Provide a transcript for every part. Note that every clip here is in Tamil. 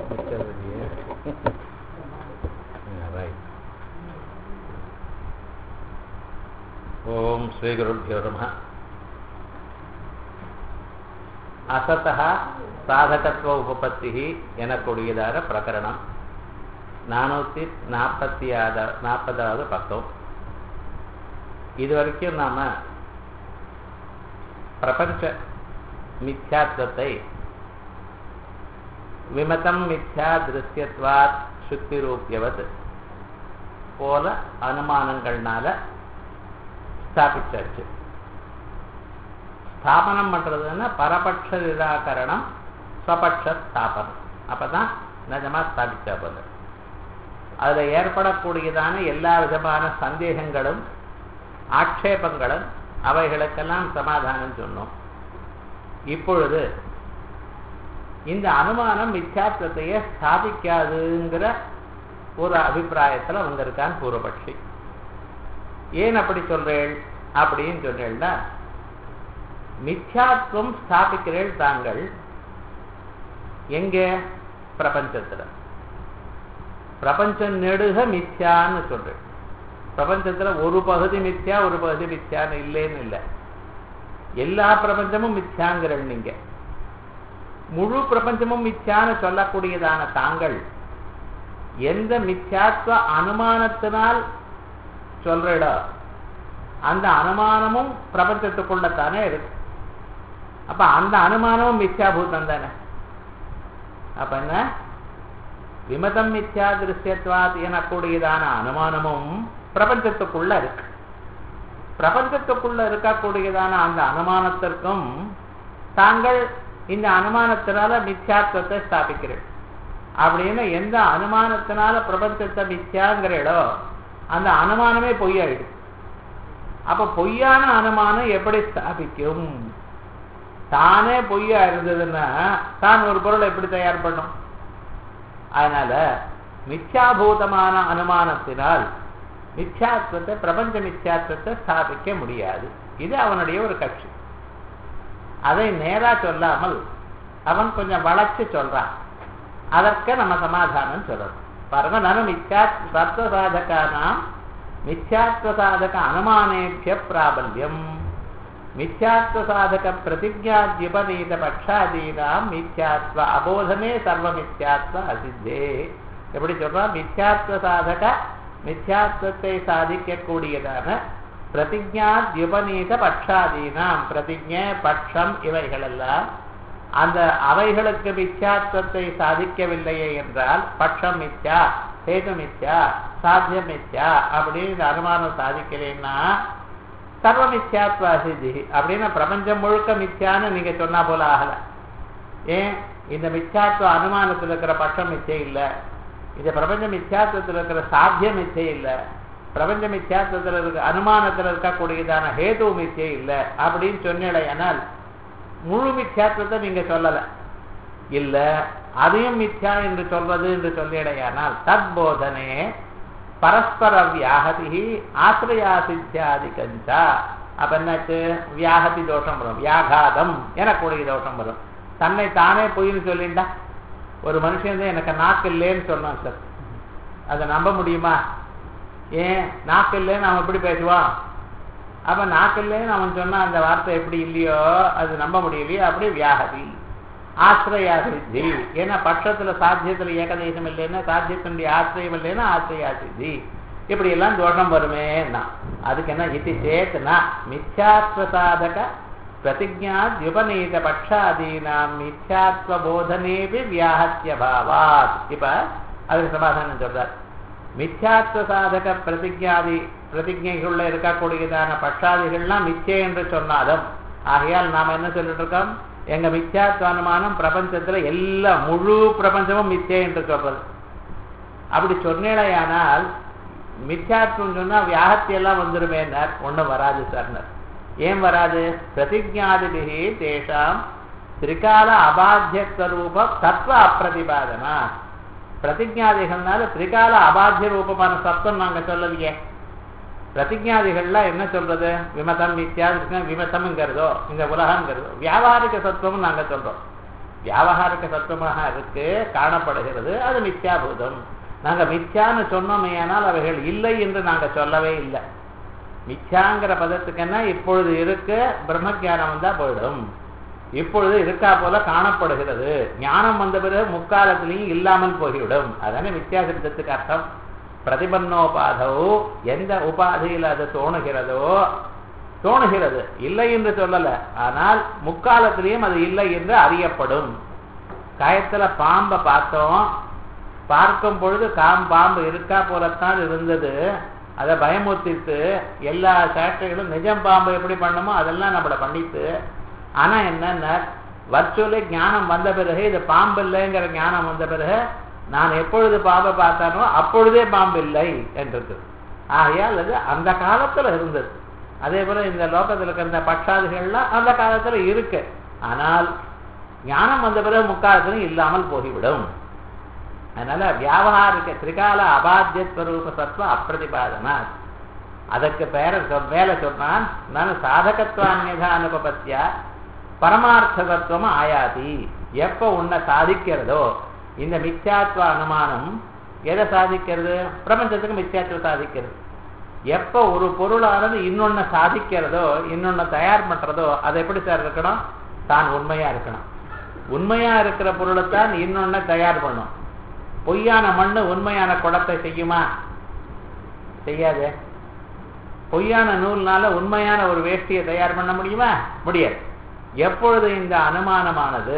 ரைட் ஓம் ஸ்ரீகுருभ्यो நமः அசத்தः சாதகத்துவ உபபத்தி எனக்கூடியதான பிரகரணம் நானூற்றி நாற்பத்தி ஆறு நாற்பதாவது பக்கம் இது வரைக்கும் நாம் பிரபஞ்ச மித்யாத்வத்தை விமதம் மித்யா திருஷ்யத்வாத் சுத்தி ரூபியவத் போல அனுமானங்கள்னால ஸ்தாபிச்சாச்சு ஸ்தாபனம் பண்றதுன்னா பரபட்ச நிராகரணம் ஸ்வபட்ச ஸ்தாபனம் அப்பதான் நிஜமா ஸ்தாபிச்சா போது அதுல ஏற்படக்கூடியதான எல்லா விதமான சந்தேகங்களும் ஆட்சேபங்களும் அவைகளுக்கெல்லாம் சமாதானம் சொன்னோம் இப்பொழுது இந்த அனுமானம் மித்யாத்வத்தையே ஸ்தாபிக்காதுங்கிற ஒரு அபிப்பிராயத்தில் வந்திருக்கான் பூர்வபட்சி ஏன் அப்படி சொல்றேள் அப்படின்னு சொன்னேன்னா மித்யாத்வம் ஸ்தாபிக்கிறேள் தாங்கள் எங்கே பிரபஞ்சத்தில் பிரபஞ்சம் நெடுக மித்யான்னு சொல்றேன் பிரபஞ்சத்துல ஒரு பகுதி மித்யா ஒரு பகுதி மித்யான்னு இல்லைன்னு இல்லை எல்லா பிரபஞ்சமும் மித்யாங்கிறள் நீங்க முழு பிரபஞ்சமும் மித்யான்னு சொல்லக்கூடியதான தாங்கள் எந்த மித்யாத்வ அனுமானத்தினால் சொல்றடோ அந்த அனுமானமும் பிரபஞ்சத்துக்குள்ளத்தானே இருக்கு அப்ப அந்த அனுமானமும் மித்யாபூதம் தானே அப்ப என்ன விமதம் மித்யா திருஷ்யத்வாத் எனக்கூடியதான அனுமானமும் பிரபஞ்சத்துக்குள்ள இருக்கு பிரபஞ்சத்துக்குள்ள இருக்கக்கூடியதான அந்த அனுமானத்திற்கும் தாங்கள் இந்த அனுமானத்தினால மித்யாத்வத்தை ஸ்தாபிக்கிறேன் அப்படின்னு எந்த அனுமானத்தினால பிரபஞ்சத்தை மித்யாங்கிறடோ அந்த அனுமானமே பொய்யாயிடும் அப்ப பொய்யான அனுமானம் எப்படி ஸ்தாபிக்கும் தானே பொய்யா இருந்ததுன்னா தான் ஒரு பொருளை எப்படி தயார் பண்ணும் அதனால மித்யாபூதமான அனுமானத்தினால் மித்யாத்வத்தை பிரபஞ்ச மித்யாத்வத்தை ஸ்தாபிக்க முடியாது இது அவனுடைய ஒரு கட்சி அதை நேரா சொல்லாமல் அவன் கொஞ்சம் வளைச்சு சொல்றான் அதற்கு நம்ம சமாதானம் சொல்லணும் பாருங்க நனு மித்யா தத்துவ சாதகானாம் மித்யாத்வ சாதக அனுமானேபிய பிராபல்யம் மித்யாத்வ சாதக பிரதிஜாத்யுபநீத பட்சாதீனாம் மித்யாத்வ அபோதமே சர்வ மித்யாத்வ அசித்தே எப்படி சொல்றான் மித்யாத்வ சாதக மித்யாத்வத்தை சாதிக்கக்கூடியதான பிரதிஜாத்யுபநீத பட்சாதீனாம் பிரதிஜ பட்சம் இவைகளெல்லாம் அந்த அவைகளுக்கு மித்யாத்வத்தை சாதிக்கவில்லையே என்றால் பட்சம் மித்யா சேது மித்யா சாத்தியம் மித்யா அப்படின்னு அனுமானம் சாதிக்கிறேன்னா சர்வ மித்யாத்வ அசித்தி அப்படின்னு பிரபஞ்சம் முழுக்க மித்யான்னு நீங்க சொன்னா போல ஆகல ஏன் இந்த மித்யாத்வ அனுமானத்தில் இருக்கிற பட்சம் மிச்சை இல்லை இந்த பிரபஞ்ச மித்யாத்வத்தில் இருக்கிற சாத்தியம் மிச்சை இல்லை பிரபஞ்ச மித்யாத்வத்தில் இருக்க அனுமானத்தில் இருக்கக்கூடியதான ஹேது மிச்சை இல்லை அப்படின்னு சொன்னேனால் முழு மித்யாத்வத்தை நீங்க சொல்லல இல்ல அதையும் மித்யா என்று சொல்வது என்று சொல்லிடையானால் தத்போதனே பரஸ்பர வியாகதி ஆசிரியா சித்தியாதி கஞ்சா அப்ப என்னாச்சு வியாகதி தோஷம் வரும் வியாகாதம் எனக்கூடிய தோஷம் வரும் தன்னை தானே பொய்னு சொல்லிண்டா ஒரு மனுஷன் எனக்கு நாக்கு இல்லைன்னு சொன்னான் சார் அதை நம்ப முடியுமா ஏன் நாக்கு இல்லைன்னு அவன் எப்படி பேசுவான் அப்ப நாக்கு இல்லைன்னு அவன் சொன்னா அந்த வார்த்தை எப்படி இல்லையோ அது நம்ப முடியலையோ அப்படியே வியாகதி ஆசிரியா சித்தி ஏன்னா பட்சத்துல சாத்தியத்துல ஏகதேசம் இல்லைன்னா சாத்தியத்தினுடைய ஆசிரியம் இல்லைன்னா ஆசிரியா சித்தி இப்படி எல்லாம் தோஷம் வருமேன்னா அதுக்கு என்ன இது சேத்துனா மித்யாத்வ சாதக பிரதிஜாத்யுபநீத பட்சாதீனாம் மித்யாத்வ போதனேபி வியாஹத்திய பாவாத் இப்ப அதுக்கு சமாதானம் சொல்றார் மித்யாத்வ சாதக பிரதிஜாதி பிரதிஜைக்குள்ள இருக்கக்கூடியதான பட்சாதிகள்லாம் மிச்சே என்று சொன்னாலும் ஆகையால் நாம என்ன சொல்லிட்டு இருக்கோம் எங்க மித்யாத்வானுமானம் பிரபஞ்சத்துல எல்லா முழு பிரபஞ்சமும் மிச்சே என்று சொல்றது அப்படி சொன்னேடையானால் மித்யாத்வம் சொன்னா வியாகத்தி எல்லாம் வந்துருமேனார் ஒண்ணும் வராது சார்னர் ஏன் வராது பிரதிஜாதிபிகி தேஷாம் திரிகால அபாத்தியத்துவ ரூப தத்துவ அப்பிரதிபாதனா பிரதிஜாதிகள்னால திரிகால அபாத்திய ரூபமான சத்தம் நாங்க சொல்லலையே பிரதிஜாதிகள்லாம் என்ன சொல்றது விமதம் வித்தியாசம் விமதம்ங்கிறதோ இந்த உலகங்கிறதோ வியாபாரிக சத்துவம் நாங்க சொல்றோம் வியாபகாரிக சத்துவமாக இருக்கு காணப்படுகிறது அது மித்யாபூதம் நாங்க மித்யான்னு சொன்னோமே ஆனால் அவைகள் இல்லை என்று நாங்க சொல்லவே இல்லை மித்யாங்கிற பதத்துக்கு என்ன இப்பொழுது இருக்க பிரம்ம ஜானம் வந்தா போயிடும் இப்பொழுது இருக்கா போல காணப்படுகிறது ஞானம் வந்த பிறகு முக்காலத்திலையும் இல்லாமல் போய்விடும் அதானே மித்யாசித்தத்துக்கு அர்த்தம் பிரதிபன்னோபாதவோ எந்த உபாதியில் அது தோணுகிறதோ தோணுகிறது இல்லை என்று சொல்லல ஆனால் முக்காலத்திலையும் அது இல்லை என்று அறியப்படும் காயத்துல பாம்பை பார்த்தோம் பார்க்கும் பொழுது காம் பாம்பு இருக்கா போலத்தான் இருந்தது அதை பயமுறுத்திட்டு எல்லா சேட்டைகளும் நிஜம் பாம்பு எப்படி பண்ணுமோ அதெல்லாம் நம்மளை பண்ணிட்டு ஆனா என்னன்னா வர்ச்சுவலி ஞானம் வந்த பிறகு இது பாம்பு இல்லைங்கிற ஞானம் வந்த பிறகு நான் எப்பொழுது பாம்பை பார்த்தானோ அப்பொழுதே பாம்பு இல்லை என்றது ஆகையால் அது அந்த காலத்துல இருந்தது அதே போல இந்த லோகத்தில் இருக்கிற பட்சாதிகள்லாம் அந்த காலத்துல இருக்கு ஆனால் ஞானம் வந்த பிறகு முக்காலத்திலும் இல்லாமல் போய்விடும் அதனால வியாபகாரிக திரிகால அபாத்தியஸ்வரூப சத்வ அப்பிரதிபாதனா அதற்கு பேர சொல் மேல சொன்னான் நான் சாதகத்துவ அந்நியதா அனுபபத்தியா பரமார்த்த தத்துவம் ஆயாதி எப்ப உன்னை சாதிக்கிறதோ இந்த மித்யாத்வ அனுமானம் எதை சாதிக்கிறது பிரபஞ்சத்துக்கு மித்யாத்துவம் சாதிக்கிறது எப்ப ஒரு பொருளானது இன்னொன்னு சாதிக்கிறதோ இன்னொன்னு தயார் பண்றதோ அது எப்படி சார் இருக்கணும் தான் உண்மையா இருக்கணும் உண்மையா இருக்கிற பொருளைத்தான் இன்னொன்னு தயார் பண்ணும் பொய்யான மண்ணு உண்மையான குடத்தை செய்யுமா செய்யாது பொய்யான நூல்னால உண்மையான ஒரு வேஷ்டியை தயார் பண்ண முடியுமா முடியாது எப்பொழுது இந்த அனுமானமானது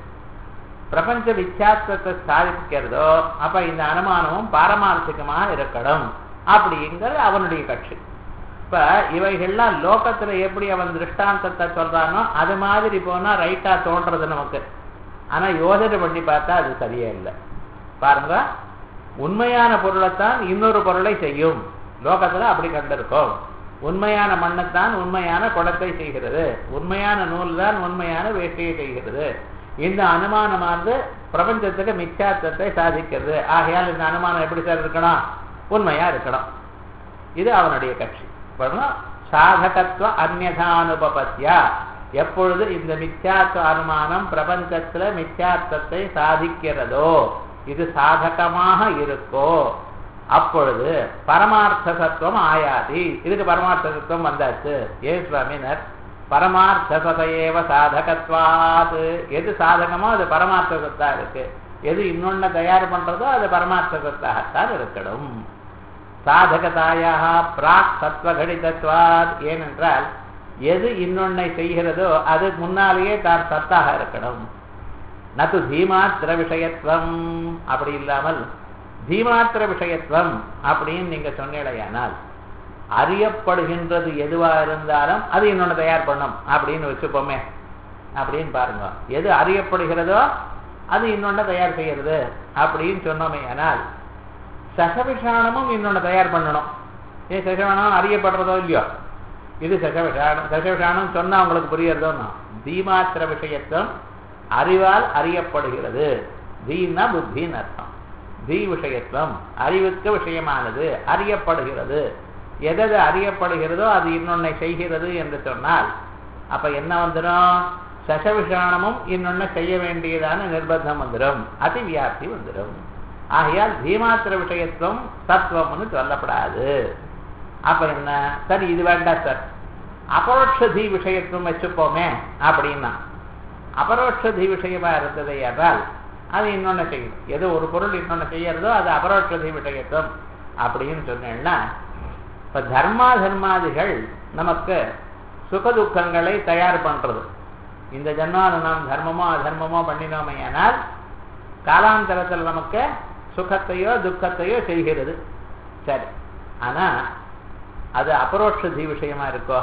பிரபஞ்ச வித்தியாசத்தை சாதிக்கிறதோ அப்ப இந்த அனுமானமும் பாரமார்த்திகமாக இருக்கணும் அப்படிங்கிறது அவனுடைய கட்சி இப்ப இவைகள்லாம் லோகத்துல எப்படி அவன் திருஷ்டாந்தத்தை சொல்றானோ அது மாதிரி போனா ரைட்டா தோன்றது நமக்கு ஆனா யோசனை பண்ணி பார்த்தா அது சரியா இல்லை பாருங்க உண்மையான பொருளைத்தான் இன்னொரு பொருளை செய்யும் லோகத்துல அப்படி கண்டிருக்கோம் உண்மையான மண்ணைத்தான் உண்மையான குடத்தை செய்கிறது உண்மையான நூல் தான் உண்மையான வேஷ்டியை செய்கிறது இந்த அனுமானமானது பிரபஞ்சத்துக்கு மிச்சாத்தத்தை சாதிக்கிறது ஆகையால் இந்த அனுமானம் எப்படி சார் இருக்கணும் உண்மையா இருக்கணும் இது அவனுடைய கட்சி சாதகத்துவ அந்நதானுபபத்தியா எப்பொழுது இந்த மித்யாத்வ அனுமானம் பிரபஞ்சத்துல மித்யார்த்தத்தை சாதிக்கிறதோ இது சாதகமாக இருக்கோ அப்பொழுது பரமார்த்த சத்துவம் ஆயாதி இதுக்கு பரமார்த்த சத்துவம் வந்தாச்சு ஏ சுவாமினர் பரமார்த்த சதையேவ சாதகத்வாது எது சாதகமோ அது பரமார்த்த சத்தா இருக்கு எது இன்னொன்னு தயார் பண்றதோ அது பரமார்த்த சத்தாகத்தான் இருக்கணும் சாதகதாயாக பிராக் சத்வகடிதத்வாத் ஏனென்றால் எது இன்னொன்னை செய்கிறதோ அது முன்னாலேயே தான் சத்தாக இருக்கணும் நது தீமாத்திர விஷயத்துவம் அப்படி இல்லாமல் தீமாத்திர விஷயத்துவம் அப்படின்னு நீங்க சொன்னீடையானால் அறியப்படுகின்றது எதுவா இருந்தாலும் அது இன்னொன்னு தயார் பண்ணும் அப்படின்னு வச்சுப்போமே அப்படின்னு பாருங்க எது அறியப்படுகிறதோ அது இன்னொன்னு தயார் செய்யறது அப்படின்னு சொன்னோமே ஆனால் சகவிஷானமும் இன்னொன்னு தயார் பண்ணணும் ஏன் சகவிஷானம் அறியப்படுறதோ இல்லையோ இது சகவிஷானம் சகவிஷானம் சொன்னா உங்களுக்கு புரியறதோன்னா தீமாத்திர விஷயத்துவம் அறிவால் அறியப்படுகிறது தீன்னா புத்தின்னு அர்த்தம் தீ விஷயத்துவம் அறிவுக்கு விஷயமானது அறியப்படுகிறது எதது அறியப்படுகிறதோ அது இன்னொன்னை செய்கிறது என்று சொன்னால் அப்ப என்ன வந்துடும் சசவிஷானமும் இன்னொன்னு செய்ய வேண்டியதான நிர்பந்தம் வந்துடும் அதிவியாப்தி வந்துடும் ஆகையால் தீமாத்திர விஷயத்துவம் தத்துவம்னு சொல்லப்படாது அப்ப என்ன சரி இது வேண்டாம் சார் அபரோட்ச தீ விஷயத்துவம் வச்சுப்போமே அப்படின்னா அபரோட்ச தீ விஷயமா இருந்தது என்றால் அது இன்னொன்னு செய்யும் எது ஒரு பொருள் இன்னொன்னு செய்யறதோ அது அபரோட்ச தீ விஷயத்துவம் அப்படின்னு சொன்னேன்னா இப்ப தர்மா தர்மாதிகள் நமக்கு சுகதுக்கங்களை தயார் பண்றது இந்த ஜன்மால நாம் தர்மமோ அதர்மமோ பண்ணினோமே ஆனால் காலாந்தரத்தில் நமக்கு சுகத்தையோ துக்கத்தையோ செய்கிறது சரி ஆனா அது அபரோட்ச தீ விஷயமா இருக்கோ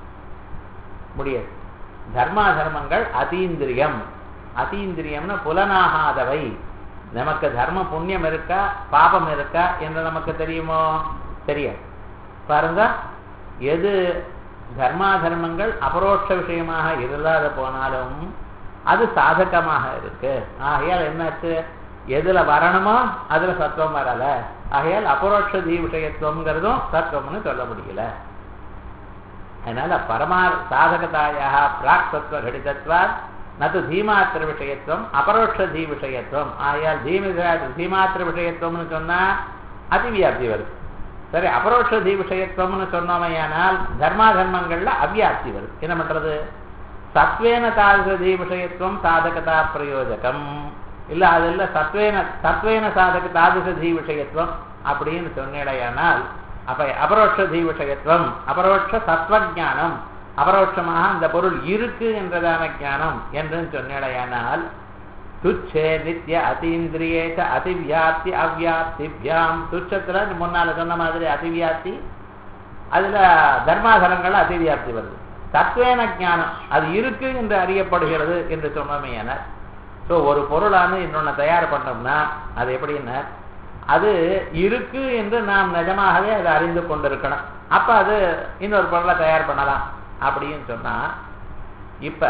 முடியாது தர்மா தர்மங்கள் அதீந்திரியம் அதீந்திரியம்னு புலனாகாதவை நமக்கு தர்ம புண்ணியம் இருக்கா பாபம் இருக்கா என்று நமக்கு தெரியுமோ தெரியாது பாருங்க எது தர்மா தர்மங்கள் அபரோட்ச விஷயமாக இல்லாத போனாலும் அது சாதகமாக இருக்கு ஆகையால் என்னாச்சு எதுல வரணுமோ அதுல சத்துவம் வரல ஆகையால் அபரோட்ச தீ விஷயத்துவங்கிறதும் சத்துவம்னு சொல்ல முடியல அதனால பரமா சாதகதாயாக பிராக் சத்துவ கடிதத்வாத் நது தீமாத்திர விஷயத்துவம் அபரோட்ச தீ விஷயத்துவம் ஆயால் தீமி தீமாத்திர விஷயத்துவம்னு சொன்னா அதிவியாப்தி வருது சரி அபரோட்ச தீ விஷயத்துவம்னு சொன்னோமையானால் தர்மா தர்மங்கள்ல அவ்யாப்தி வருது என்ன பண்றது சத்வேன தாதக தீ விஷயத்துவம் சாதகதா பிரயோஜகம் இல்ல அது இல்ல சத்வேன சத்வேன சாதக தாதக தீ விஷயத்துவம் அப்படின்னு சொன்னேடையானால் அப்ப அபரோட்ச தீ விஷயத்துவம் அபரோட்ச சத்வஜானம் அபரோட்சமாக அந்த பொருள் இருக்கு என்றதான ஞானம் என்று சொன்னேடையானால் துச்சே நித்திய அதீந்திரியேச்ச அதிவியாப்தி அவ்யாப்திபியாம் துச்சத்துல முன்னால சொன்ன மாதிரி அதிவியாப்தி அதுல தர்மாதரங்கள் அதிவியாப்தி வருது தத்துவேன ஞானம் அது இருக்கு என்று அறியப்படுகிறது என்று சொன்னோமே என ஸோ ஒரு பொருளானு இன்னொன்னு தயார் பண்ணோம்னா அது எப்படின்னா அது இருக்கு என்று நாம் நிஜமாகவே அதை அறிந்து கொண்டிருக்கணும் அப்ப அது இன்னொரு பொருளை தயார் பண்ணலாம் அப்படின்னு சொன்னா இப்ப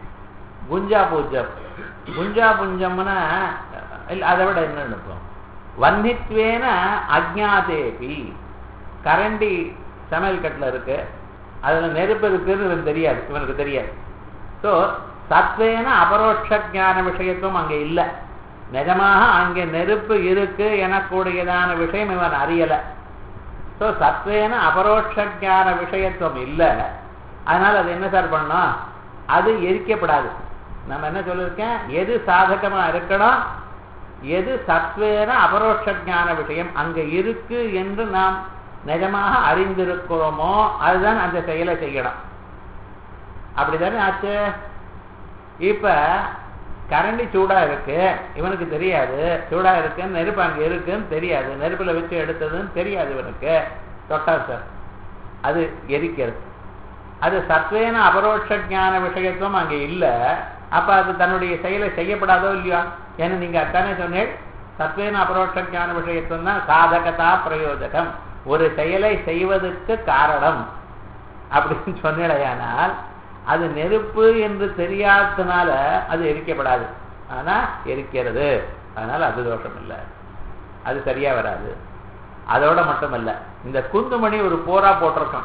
குஞ்சா பூஜம் குஞ்சா புஞ்சம்னா இல்ல அதை விட என்ன இருக்கும் வன்னித்வேன அஜ்ஞாதேபி கரண்டி சமையல் கட்டில் இருக்கு அதுல நெருப்பு இருக்குன்னு இவனுக்கு தெரியாது இவனுக்கு தெரியாது ஸோ சத்வேன அபரோட்ச ஞான விஷயத்துவம் அங்கே இல்லை நிஜமாக அங்கே நெருப்பு இருக்கு எனக்கூடியதான விஷயம் இவன் அறியல ஸோ சத்வேன அபரோட்ச ஞான விஷயத்துவம் இல்லை அதனால அது என்ன சார் பண்ணோம் அது எரிக்கப்படாது நம்ம என்ன சொல்லியிருக்கேன் எது சாதகமா இருக்கணும் எது சத்வேன அபரோட்ச ஞான விஷயம் அங்க இருக்கு என்று நாம் நிஜமாக அறிந்திருக்கிறோமோ அதுதான் அந்த செயலை செய்யணும் அப்படிதானே ஆச்சு இப்ப கரண்டி சூடா இருக்கு இவனுக்கு தெரியாது சூடா இருக்குன்னு நெருப்பு அங்க இருக்குன்னு தெரியாது நெருப்புல வச்சு எடுத்ததுன்னு தெரியாது இவனுக்கு தொட்டா சார் அது எரிக்கிறது அது சத்வேன அபரோட்ச ஞான விஷயத்துவம் அங்க இல்ல அப்ப அது தன்னுடைய செயலை செய்யப்படாதோ இல்லையா ஏன்னா நீங்க அத்தானே சொன்னேன் சத்வேன அபரோட்ச ஞான விஷயத்துவம் தான் சாதகதா பிரயோஜகம் ஒரு செயலை செய்வதற்கு காரணம் அப்படின்னு சொன்னேடையானால் அது நெருப்பு என்று தெரியாததுனால அது எரிக்கப்படாது ஆனா எரிக்கிறது அதனால அது தோஷம் இல்லை அது சரியா வராது அதோட மட்டும் இல்ல இந்த குந்துமணி ஒரு போரா போட்டிருக்கோம்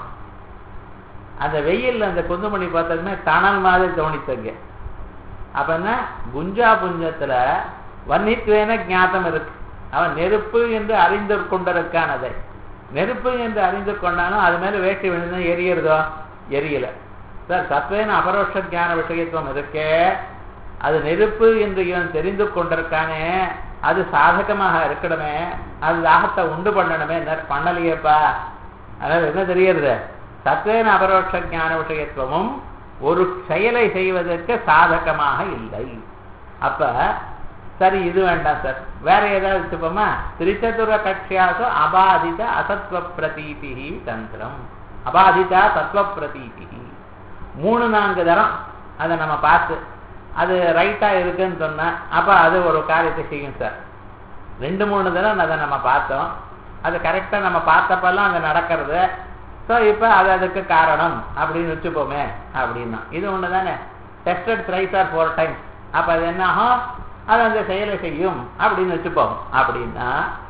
அந்த வெயில்ல அந்த குந்துமணி பார்த்ததுமே தணல் மாதிரி தோணித்தங்க அப்ப என்ன குஞ்சா புஞ்சத்துல வன்னித்துவேன ஞாபகம் இருக்கு அவன் நெருப்பு என்று அறிந்து கொண்டிருக்கான் அதை நெருப்பு என்று அறிந்து கொண்டாலும் அது மேல வேட்டி விழுந்து எரியறதோ எரியல சார் சத்வேன அபரோஷ ஞான விஷயத்துவம் இருக்கே அது நெருப்பு என்று இவன் தெரிந்து கொண்டிருக்கானே அது சாதகமாக இருக்கணுமே அது தாகத்தை உண்டு பண்ணணுமே பண்ணலையேப்பா அதனால என்ன தெரியறது சத்வேன அபரோஷ ஞான விஷயத்துவமும் ஒரு செயலை செய்வதற்கு சாதகமாக இல்லை அப்ப சரி இது வேண்டாம் சார் வேற ஏதாவது வச்சுப்போமா திரிச்சதுர கட்சியாசு அபாதித அசத்வ பிரதீதி தந்திரம் அபாதிதா சத்வ பிரதீதி மூணு நான்கு தரம் அதை நம்ம பார்த்து அது ரைட்டா இருக்குன்னு சொன்னா அப்ப அது ஒரு காரியத்தை செய்யும் சார் ரெண்டு மூணு தரம் அதை நம்ம பார்த்தோம் அது கரெக்டா நம்ம பார்த்தப்பெல்லாம் அங்க நடக்கிறது ஸோ இப்போ அது அதுக்கு காரணம் அப்படின்னு வச்சுப்போமே அப்படின்னா இது ஒன்று தானே tested thrice or four times அப்போ அது என்ன ஆகும் அது அந்த செயலை செய்யும் அப்படின்னு வச்சுப்போம் அப்படின்னா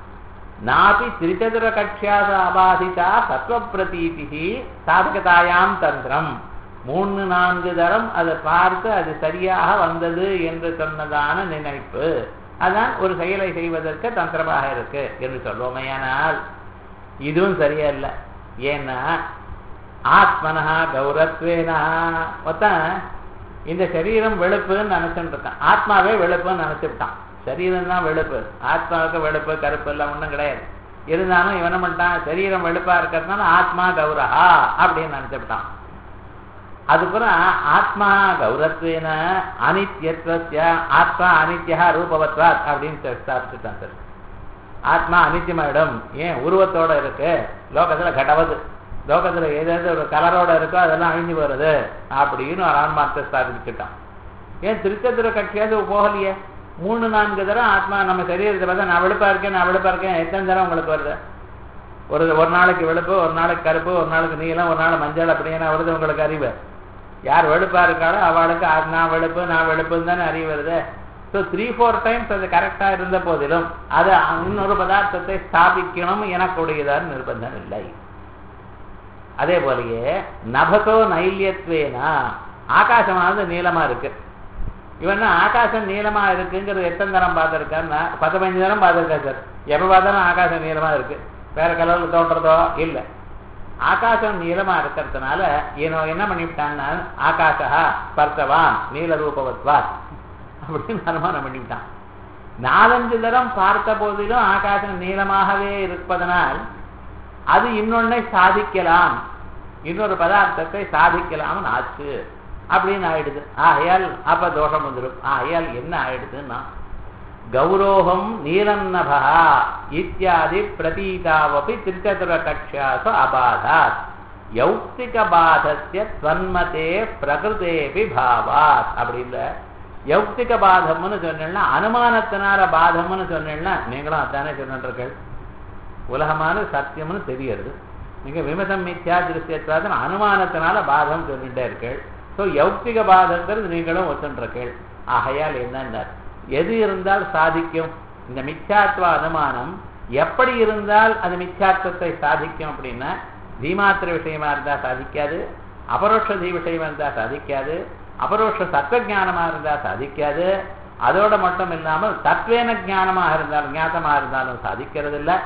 நாபி திரிச்சதுர கட்சியாத அபாதிதா சத்வ பிரதீதி சாதகதாயாம் தந்திரம் மூணு நான்கு தரம் அதை பார்த்து அது சரியாக வந்தது என்று சொன்னதான நினைப்பு அதான் ஒரு செயலை செய்வதற்கு தந்திரமாக இருக்கு என்று சொல்வோமையானால் இதுவும் சரியா இல்லை ஏன்னா ஆத்மனஹா கௌரத்வேனா ஒருத்தன் இந்த சரீரம் வெளுப்புன்னு நினைச்சுட்டு இருக்கான் ஆத்மாவே வெளுப்புன்னு நினைச்சுட்டான் சரீரம் தான் வெளுப்பு ஆத்மாவுக்கு வெளுப்பு கருப்பு எல்லாம் ஒன்றும் கிடையாது இருந்தாலும் இவன பண்ணிட்டான் சரீரம் வெளுப்பா இருக்கிறதுனால ஆத்மா கௌரஹா அப்படின்னு நினைச்சுட்டான் அதுக்கப்புறம் ஆத்மா கௌரத்வேன அனித்யத்வசிய ஆத்மா அனித்யா ரூபவத்வாத் அப்படின்னு ஸ்தாபிச்சுட்டான் சார் ஆத்மா அனித்தியமாயிடும் ஏன் உருவத்தோட இருக்கு லோகத்துல கடவது லோகத்துல ஏதாவது ஒரு கலரோட இருக்கோ அதெல்லாம் அழிஞ்சு வருது அப்படின்னு ஒரு ஆன்மார்த்த ஸ்தாபிச்சுட்டான் ஏன் திருச்சதுர கட்சியாவது போகலையே மூணு நான்கு தரம் ஆத்மா நம்ம சரீரத்தை பார்த்தா நான் வெளுப்பா இருக்கேன் நான் வெளுப்பா இருக்கேன் எத்தனை தரம் உங்களுக்கு வருது ஒரு ஒரு நாளைக்கு வெளுப்பு ஒரு நாளைக்கு கருப்பு ஒரு நாளைக்கு நீளம் ஒரு நாள் மஞ்சள் அப்படின்னா வருது உங்களுக்கு அறிவு யார் வெளுப்பா இருக்காளோ அவளுக்கு நான் வெளுப்பு நான் வெளுப்புன்னு தானே அறிவு வருது ஸோ த்ரீ ஃபோர் டைம்ஸ் அது கரெக்டா இருந்த போதிலும் அது இன்னொரு பதார்த்தத்தை ஸ்தாபிக்கணும் எனக்கூடியதான நிர்பந்தம் இல்லை அதே போலயே நபசோ நைல்யத்வேனா ஆகாசமானது நீளமா இருக்கு இவன் ஆகாசம் நீளமா இருக்குங்கிறது எத்தனை தரம் பார்த்துருக்கான்னா பத்து பதினஞ்சு தரம் பார்த்துருக்கா சார் எப்போ பார்த்தாலும் ஆகாசம் நீளமா இருக்கு வேற கலர்ல தோன்றதோ இல்லை ஆகாசம் நீளமா இருக்கிறதுனால இவன் என்ன பண்ணிவிட்டான்னா ஆகாஷா ஸ்பர்சவான் நீல ரூபவத்வா அப்படின்னு அனுமானம் பண்ணிவிட்டான் நாலஞ்சு தரம் பார்த்த போதிலும் ஆகாசம் நீளமாகவே இருப்பதனால் அது இன்னொன்னை சாதிக்கலாம் இன்னொரு பதார்த்தத்தை சாதிக்கலாம்னு ஆச்சு அப்படின்னு ஆயிடுது ஆகையால் அப்ப தோஷம் வந்துடும் ஆகையால் என்ன ஆயிடுதுன்னா கௌரோகம் நீலன்னபா இத்தியாதி பிரதீதாவபி திருச்சதுர கட்சியாசு அபாதாத் யௌக்திக பாதத்திய துவன்மதே பிரகிருதேபி பாவாத் அப்படின்ற யௌக்திக பாதம்னு சொன்னேன்னா அனுமானத்தினால பாதம்னு சொன்னேன்னா நீங்களும் அதானே சொன்னீர்கள் உலகமான சத்தியம்னு தெரியுது நீங்க விமசம் மித்யா திருஷ்யத்வாதன் அனுமானத்தினால பாதம் சொல்லிட்டே இருக்கீள் ஸோ யௌக்திக பாதங்கிறது நீங்களும் ஒத்துன்றீர்கள் ஆகையால் என்னன்னா எது இருந்தால் சாதிக்கும் இந்த மித்யாத்வ அனுமானம் எப்படி இருந்தால் அது மித்யாத்வத்தை சாதிக்கும் அப்படின்னா தீமாத்திர விஷயமா இருந்தா சாதிக்காது அபரோஷ தீ விஷயமா இருந்தா சாதிக்காது அபரோஷ சத்வஜானமா இருந்தா சாதிக்காது அதோட மட்டும் இல்லாமல் தத்வேன ஞானமாக இருந்தாலும் ஞாத்தமா இருந்தாலும் சாதிக்கிறது இல்லை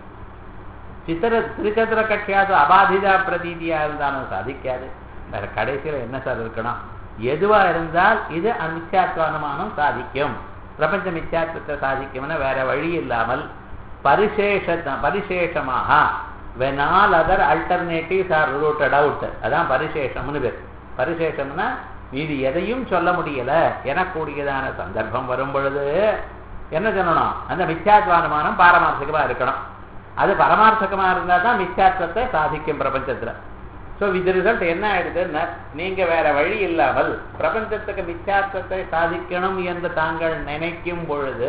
சித்திர திருச்சத்திர கட்சியாது அபாதிதா பிரதீதியா இருந்தாலும் சாதிக்காது வேற கடைசியில என்ன சார் இருக்கணும் எதுவா இருந்தால் இது மித்யாத்வானுமானம் சாதிக்கும் பிரபஞ்ச மித்யாத்வத்தை சாதிக்கும்னா வேற வழி இல்லாமல் பரிசேஷ பரிசேஷமாக when all other alternatives are rooted out அதான் பரிசேஷம்னு பேர் பரிசேஷம்னா மீதி எதையும் சொல்ல முடியல எனக்கூடியதான சந்தர்ப்பம் வரும் பொழுது என்ன சொல்லணும் அந்த மித்யாத்வானுமானம் பாரமார்த்திகமா இருக்கணும் அது பரமார்த்தகமா இருந்தா தான் மித்யாத்வத்தை சாதிக்கும் பிரபஞ்சத்துல ஸோ இது ரிசல்ட் என்ன ஆயிடுதுன்னா நீங்க வேற வழி இல்லாமல் பிரபஞ்சத்துக்கு மித்யாத்வத்தை சாதிக்கணும் என்று தாங்கள் நினைக்கும் பொழுது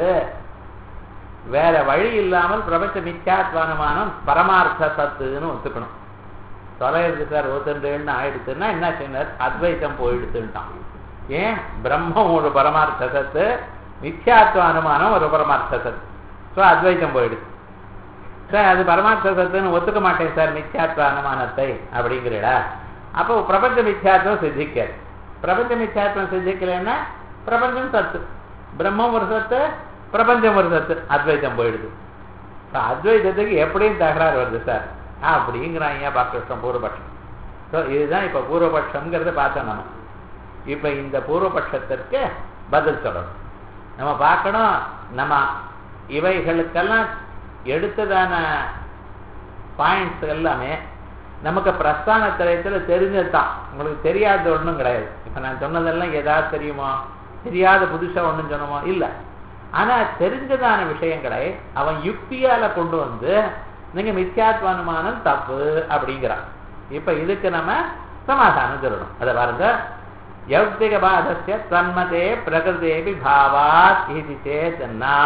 வேற வழி இல்லாமல் பிரபஞ்ச மித்யாத்வானமானம் பரமார்த்த சத்துன்னு ஒத்துக்கணும் தொலைறது சார் ஒத்துன்றேன்னு ஆயிடுச்சுன்னா என்ன சொன்னார் அத்வைத்தம் போயிடுத்துட்டான் ஏன் பிரம்மம் ஒரு பரமார்த்த சத்து மித்யாத்வ அனுமானம் ஒரு பரமார்த்த சத்து ஸோ அத்வைத்தம் போயிடுது சார் அது பரமார்த்த சத்துன்னு ஒத்துக்க மாட்டேன் சார் மித்யாத்வ அனுமானத்தை அப்படிங்கிறடா அப்போ பிரபஞ்ச மித்யாத்வம் சித்திக்காது பிரபஞ்ச மித்யாத்வம் சித்திக்கலைன்னா பிரபஞ்சம் சத்து பிரம்மம் ஒரு சத்து பிரபஞ்சம் ஒரு சத்து அத்வைத்தம் போயிடுது அத்வைத்தத்துக்கு எப்படியும் தகராறு வருது சார் அப்படிங்கிறான் ஏன் பாக்கிருஷ்ணம் பூர்வபட்சம் ஸோ இதுதான் இப்போ பூர்வபட்சம்ங்கிறத பார்த்தோம் நம்ம இப்போ இந்த பூர்வபட்சத்திற்கு பதில் சொல்லணும் நம்ம பார்க்கணும் நம்ம இவைகளுக்கெல்லாம் எடுத்ததான பாயிண்ட்ஸ் எல்லாமே நமக்கு பிரஸ்தான திரையத்தில் தெரிஞ்சது தான் உங்களுக்கு தெரியாத ஒன்றும் கிடையாது இப்போ நான் சொன்னதெல்லாம் ஏதாவது தெரியுமோ தெரியாத புதுசாக ஒன்றும் சொன்னோமோ இல்லை ஆனால் தெரிஞ்சதான விஷயங்களை அவன் யுக்தியால கொண்டு வந்து நீங்க மித்யாத்வானுமானம் தப்பு அப்படிங்கிறான் இப்ப இதுக்கு நம்ம சமாதானம் சொல்லணும் அதை பாருங்க யௌக்திக பாதசிய தன்மதே பிரகிருதேபி பாவாத் இது சேத்தன்னா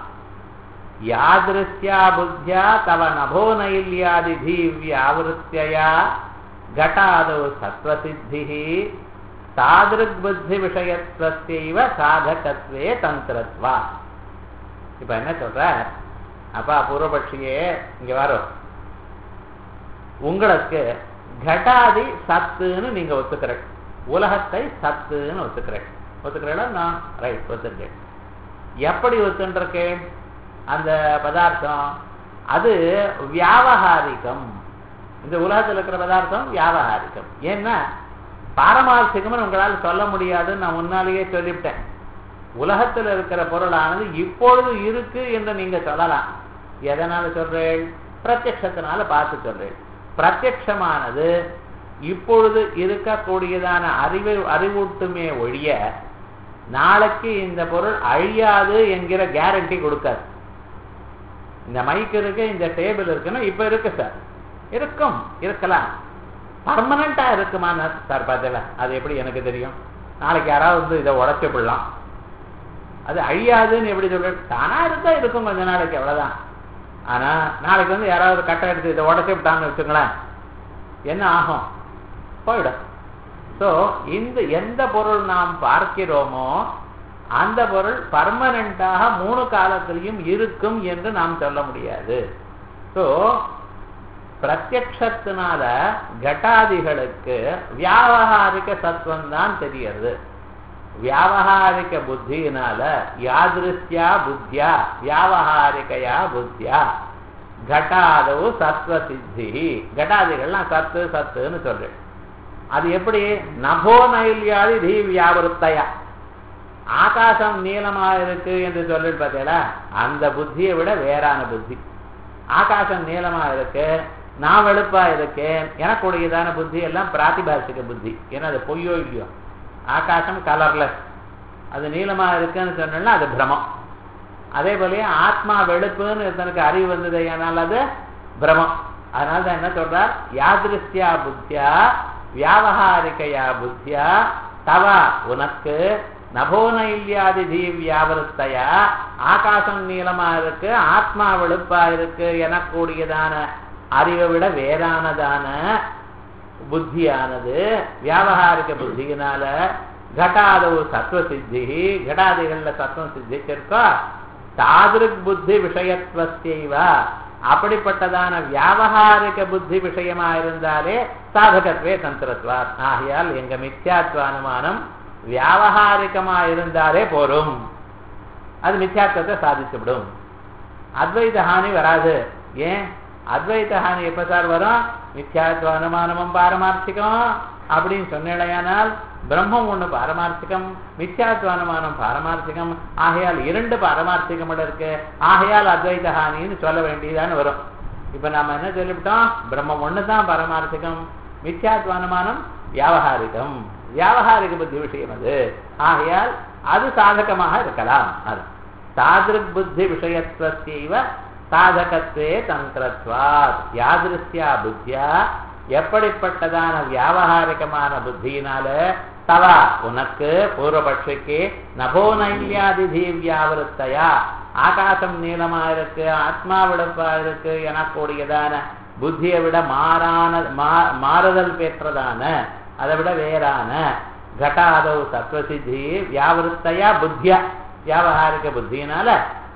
யாதிருஷ்யா புத்தியா தவ நபோ நைல்யாதி தீவியாவிருத்தியா घटादौ सत्त्वसिद्धिः தாதிருக்புத்தி சாதகத்வே தந்திரத்வா இப்ப என்ன சொல்ற அப்பா பூர்வபட்சியே இங்க வரும் உங்களுக்கு கட்டாதி சத்துன்னு நீங்க ஒத்துக்கிற உலகத்தை சத்துன்னு ஒத்துக்கிற ஒத்துக்கிறேன் நான் ரைட் ஒத்துருக்கேன் எப்படி ஒத்துருக்கேன் அந்த பதார்த்தம் அது வியாபகாரிகம் இந்த உலகத்தில் இருக்கிற பதார்த்தம் வியாபகாரிகம் ஏன்னா பாரமார்த்திகம்னு உங்களால் சொல்ல முடியாதுன்னு நான் முன்னாலேயே சொல்லிவிட்டேன் உலகத்தில் இருக்கிற பொருளானது இப்பொழுது இருக்கு என்று நீங்க சொல்லலாம் எதனால சொல்றேன் பிரத்யக்ஷத்தினால பார்த்து சொல்றேன் பிரத்யக்ஷமானது இப்பொழுது இருக்கக்கூடியதான அறிவு அறிவூட்டுமே ஒழிய நாளைக்கு இந்த பொருள் அழியாது என்கிற கேரண்டி கொடுக்காது இந்த மைக் இருக்கு இந்த டேபிள் இருக்குன்னா இப்ப இருக்கு சார் இருக்கும் இருக்கலாம் பர்மனண்டா இருக்குமான்னு சார் பார்த்தல அது எப்படி எனக்கு தெரியும் நாளைக்கு யாராவது வந்து இதை உடச்சு விடலாம் அது அழியாதுன்னு எப்படி சொல்ற தானா இருந்தா இருக்கும் கொஞ்ச நாளைக்கு அவ்வளவுதான் ஆனா நாளைக்கு வந்து யாராவது கட்டை எடுத்து இதை உடச்சு விட்டான்னு வச்சுங்களேன் என்ன ஆகும் போயிடும் ஸோ இந்த எந்த பொருள் நாம் பார்க்கிறோமோ அந்த பொருள் பர்மனண்டாக மூணு காலத்திலையும் இருக்கும் என்று நாம் சொல்ல முடியாது ஸோ பிரத்யக்ஷத்தினால கட்டாதிகளுக்கு வியாபகாரிக சத்துவம் தான் தெரிகிறது வியாவகாரிக புத்தியினால யாதிருஷ்யா புத்தியா வியாவகாரிகையா புத்தியா கட்டாதவு சத்வ சித்தி கட்டாதிகள்லாம் சத்து சத்துன்னு சொல்றேன் அது எப்படி நபோ நைல்யாதி தீ வியாபருத்தையா ஆகாசம் நீளமா இருக்கு என்று சொல்லிட்டு பார்த்தீங்களா அந்த புத்தியை விட வேறான புத்தி ஆகாசம் நீளமா இருக்கு நான் வெளுப்பா இருக்கேன் எனக்குடையதான புத்தி எல்லாம் பிராத்திபாசிக புத்தி ஏன்னா அது பொய்யோ இல்லையோ ஆகாசம் கலர்லெஸ் அது நீளமா இருக்குன்னு சொன்னோம்னா அது பிரமம் அதே போலயே ஆத்மா வெளுப்புன்னு தனக்கு அறிவு வந்தது ஆனால் அது பிரமம் அதனால தான் என்ன சொல்றார் யாதிருஷ்யா புத்தியா வியாவகாரிகையா புத்தியா தவ உனக்கு நபோனைல்யாதி தீ வியாவருத்தையா ஆகாசம் நீளமா இருக்கு ஆத்மா வெளுப்பா இருக்கு எனக்கூடியதான அறிவை விட வேறானதான புத்தியானது வியாபகாரிக புத்தியினால கட்டாதவு சத்துவ சித்தி கடாதிகள்ல சத்துவம் சித்திச்சிருக்கோ தாதிருக் புத்தி விஷயத்துவத்தைவ அப்படிப்பட்டதான வியாபகாரிக புத்தி விஷயமா இருந்தாலே சாதகத்வே தந்திரத்வா ஆகையால் எங்க மித்யாத்வ அனுமானம் வியாபகாரிகமா இருந்தாலே போரும் அது மித்யாத்வத்தை சாதிச்சுவிடும் அத்வைத ஹானி வராது ஏன் அத்வைத ஹானி எப்ப சார் வரும் மித்யாத்வ அனுமானமும் பாரமார்த்திகம் அப்படின்னு சொன்னேடையானால் பிரம்மம் ஒண்ணு பாரமார்த்திகம் மித்யாத்வ அனுமானம் பாரமார்த்திகம் ஆகையால் இரண்டு பாரமார்த்திகம் இருக்கு ஆகையால் அத்வைத ஹானின்னு சொல்ல வேண்டியதான்னு வரும் இப்ப நாம என்ன சொல்லிவிட்டோம் பிரம்மம் ஒண்ணுதான் பாரமார்த்திகம் மித்யாத்வ அனுமானம் வியாவகாரிகம் வியாவகாரிக புத்தி விஷயம் அது ஆகையால் அது சாதகமாக இருக்கலாம் அது தாதிருக் புத்தி விஷயத்துவத்தைவ சாதகத்வே தந்திரத்வாத் யாதிருஷ்யா புத்தியா எப்படிப்பட்டதான வியாவகாரிகமான புத்தியினால தவா உனக்கு பூர்வபட்சிக்கு நபோ நைல்யாதி தீவியாவிருத்தையா ஆகாசம் நீளமா இருக்கு ஆத்மா விடப்பா இருக்கு எனக்கூடியதான புத்தியை விட மாறான மாறுதல் பெற்றதான அதை விட வேறான கட்டாதவு சத்வசித்தி வியாவிருத்தையா புத்தியா வியாவகாரிக புத்தியினால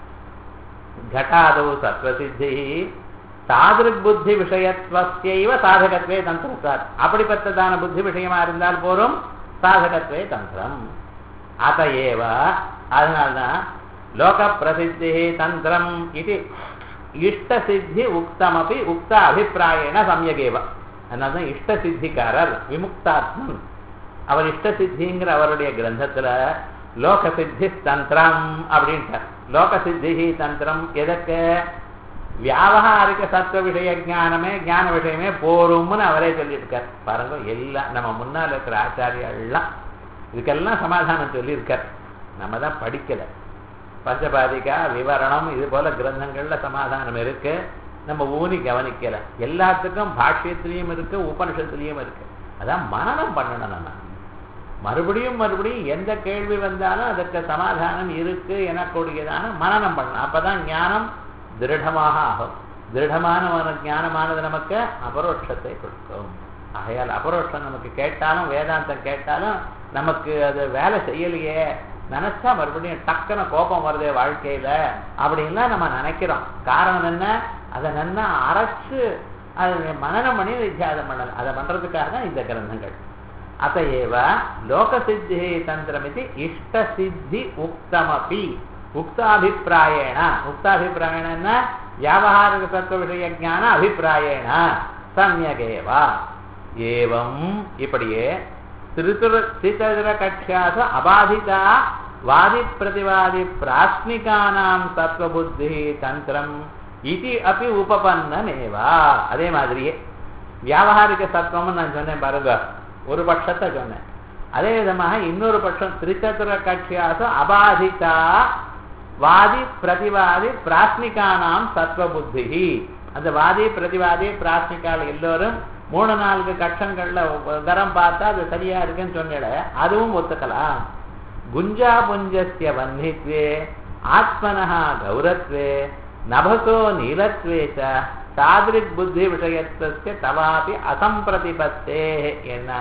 घटादौ சத்வசித்தி தாதிருக் புத்தி விஷயத்துவத்தைவ சாதகத்வே தந்திரத்தார் அப்படிப்பட்டதான புத்தி விஷயமா இருந்தால் போரும் சாதகத்வே தந்திரம் அத ஏவ அதனால்தான் லோக பிரசித்தி தந்திரம் இது இஷ்ட சித்தி உக்தமபி உக்த அபிப்பிராயண சமயகேவ அதனால்தான் இஷ்ட சித்திக்காரர் விமுக்தாத்மன் அவர் இஷ்ட சித்திங்கிற அவருடைய கிரந்தத்துல லோக சித்தி தந்திரம் அப்படின்ட்டார் லோக சித்தி தந்திரம் எதற்கு வியாபகாரிக சத்துவ விஷய ஞானமே ஞான விஷயமே போரும்னு அவரே சொல்லியிருக்கார் பாருங்க எல்லாம் நம்ம முன்னால் இருக்கிற ஆச்சாரியெல்லாம் இதுக்கெல்லாம் சமாதானம் சொல்லியிருக்கார் நம்ம தான் படிக்கல பஞ்சபாதிகா விவரணம் இது போல கிரந்தங்கள்ல சமாதானம் இருக்கு நம்ம ஊனி கவனிக்கல எல்லாத்துக்கும் பாஷ்யத்திலையும் இருக்கு உபனிஷத்துலையும் இருக்கு அதான் மனநம் பண்ணணும் நம்ம மறுபடியும் மறுபடியும் எந்த கேள்வி வந்தாலும் அதற்கு சமாதானம் இருக்கு எனக்கூடியதான மனநம் பண்ணணும் அப்பதான் ஞானம் திருடமாக ஆகும் திருடமான ஒரு ஞானமானது நமக்கு அபரோட்சத்தை கொடுக்கும் ஆகையால் அபரோட்சம் நமக்கு கேட்டாலும் வேதாந்தம் கேட்டாலும் நமக்கு அது வேலை செய்யலையே நினைச்சா மறுபடியும் டக்குன கோபம் வருதே வாழ்க்கையில அப்படின்லாம் நம்ம நினைக்கிறோம் காரணம் என்ன அதை நன்னா அரைச்சு அதை மனநம் பண்ணி வித்தியாசம் பண்ணலாம் அதை பண்றதுக்காக தான் இந்த கிரந்தங்கள் அத்தையேவ லோகசித்தி தந்திரமிதி இஷ்டசித்தி உக்தமபி உக்தாபிப்பிராயேண உக்தாபிப்பிராயண வியாபகாரிக சத்துவ விஷய ஜான அபிப்பிராயேண சமயகேவா ஏவம் இப்படியே திருத்துர சிததுர கட்சியாசு அபாதிதா வாதி பிரதிவாதி பிராஸ்மிகானாம் தத்துவபுத்தி தந்திரம் இது அப்படி உபபன்னமேவா அதே மாதிரியே வியாபகாரிக சத்துவம்னு நான் சொன்னேன் பாருங்க ஒரு பட்சத்தை சொன்னேன் அதே விதமாக இன்னொரு பட்சம் திரிசதுர கட்சியாசு அபாதிதா வாதி பிரதிவாதி பிராஸ்மிகானாம் சத்வ புத்தி அந்த வாதி பிரதிவாதி பிராஸ்மிகால் எல்லோரும் மூணு நான்கு கட்சங்கள்ல தரம் பார்த்தா அது சரியா இருக்குன்னு சொன்னிட அதுவும் ஒத்துக்கலாம் குஞ்சா புஞ்சஸ்ய வன்னித்வே ஆத்மனஹா கௌரத்வே நபசோ நீலத்வே ச தாதிரிக் புத்தி விஷயத்துவ தவாபி அசம்பிரதிபத்தே என்ன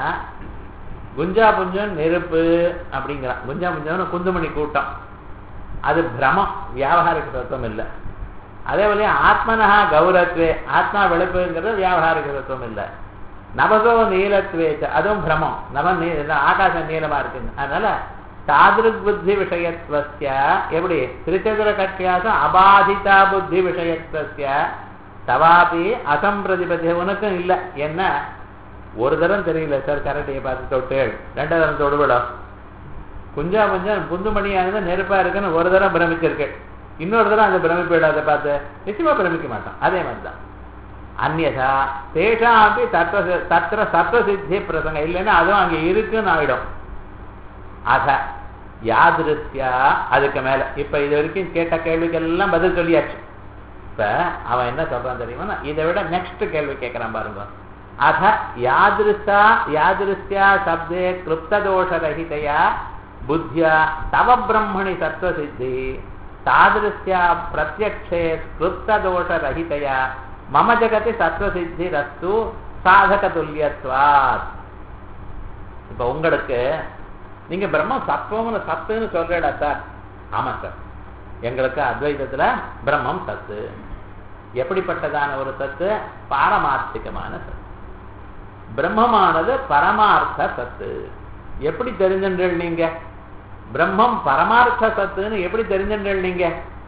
குஞ்சா புஞ்சம் நெருப்பு அப்படிங்கிறான் குஞ்சா புஞ்சம் குந்துமணி கூட்டம் அது பிரமம் வியாபாரிக தத்துவம் இல்லை அதே போல ஆத்மனஹா கௌரத்வே ஆத்மா வெளுப்புங்கிறது வியாபாரிக தத்துவம் இல்லை நபசோ நீலத்வே அதுவும் பிரமம் நவ நீ ஆகாசம் நீளமா இருக்குங்க அதனால தாதிருக் புத்தி விஷயத்துவஸ்ய எப்படி திருச்சதுர கட்டியாசம் அபாதிதா புத்தி விஷயத்துவஸ்ய தவாபி அசம்பிரதிபதி உனக்கும் இல்லை என்ன ஒரு தரம் தெரியல சார் கரண்டையை பார்த்து தொட்டு ரெண்டு தரம் தொடுவிடும் குஞ்சா கொஞ்சம் குந்துமணியானது நெருப்பா இருக்குன்னு ஒரு தரம் பிரமிச்சிருக்கு இன்னொரு தரம் அந்த பிரமிப்பு அதை பார்த்து நிச்சயமா பிரமிக்க மாட்டோம் அதே மாதிரி தான் அந்நதா தேஷாப்பி தத்துவ தத்திர சத்வசித்தி பிரசங்கம் இல்லைன்னா அதுவும் அங்கே இருக்குன்னு ஆயிடும் அத யாதிருத்தியா அதுக்கு மேல இப்ப இது வரைக்கும் கேட்ட கேள்விக்கெல்லாம் பதில் சொல்லியாச்சு இப்ப அவன் என்ன சொல்றான் தெரியுமா இதை விட நெக்ஸ்ட் கேள்வி கேட்கிறான் பாருங்க அத யாதிருஷா யாதிருஷ்யா சப்தே கிருப்ததோஷரஹிதையா புத்தியா தவ பிரம்மணி சத்வசித்தி தாதிருஷ்யா பிரத்யக்ஷே கிருப்ததோஷரஹிதையா மம ஜகதி சத்வசித்திரஸ்து சாதக துல்லியத்வாத் இப்ப உங்களுக்கு நீங்க பிரம்மம் சத்துவம்னு சத்துன்னு சொல்றடா சார் ஆமா சார் எங்களுக்கு அத்வைதத்துல பிரம்மம் சத்து எப்படிப்பட்டதான ஒரு சத்து பாரமார்த்திகமான சத்து பிரம்மமானது பரமார்த்த சத்து எப்படி தெரிஞ்சன்றீள் நீங்க பிரம்மம் பரமார்த்த சத்துன்னு எப்படி தெரிஞ்சன்றீள் நீங்க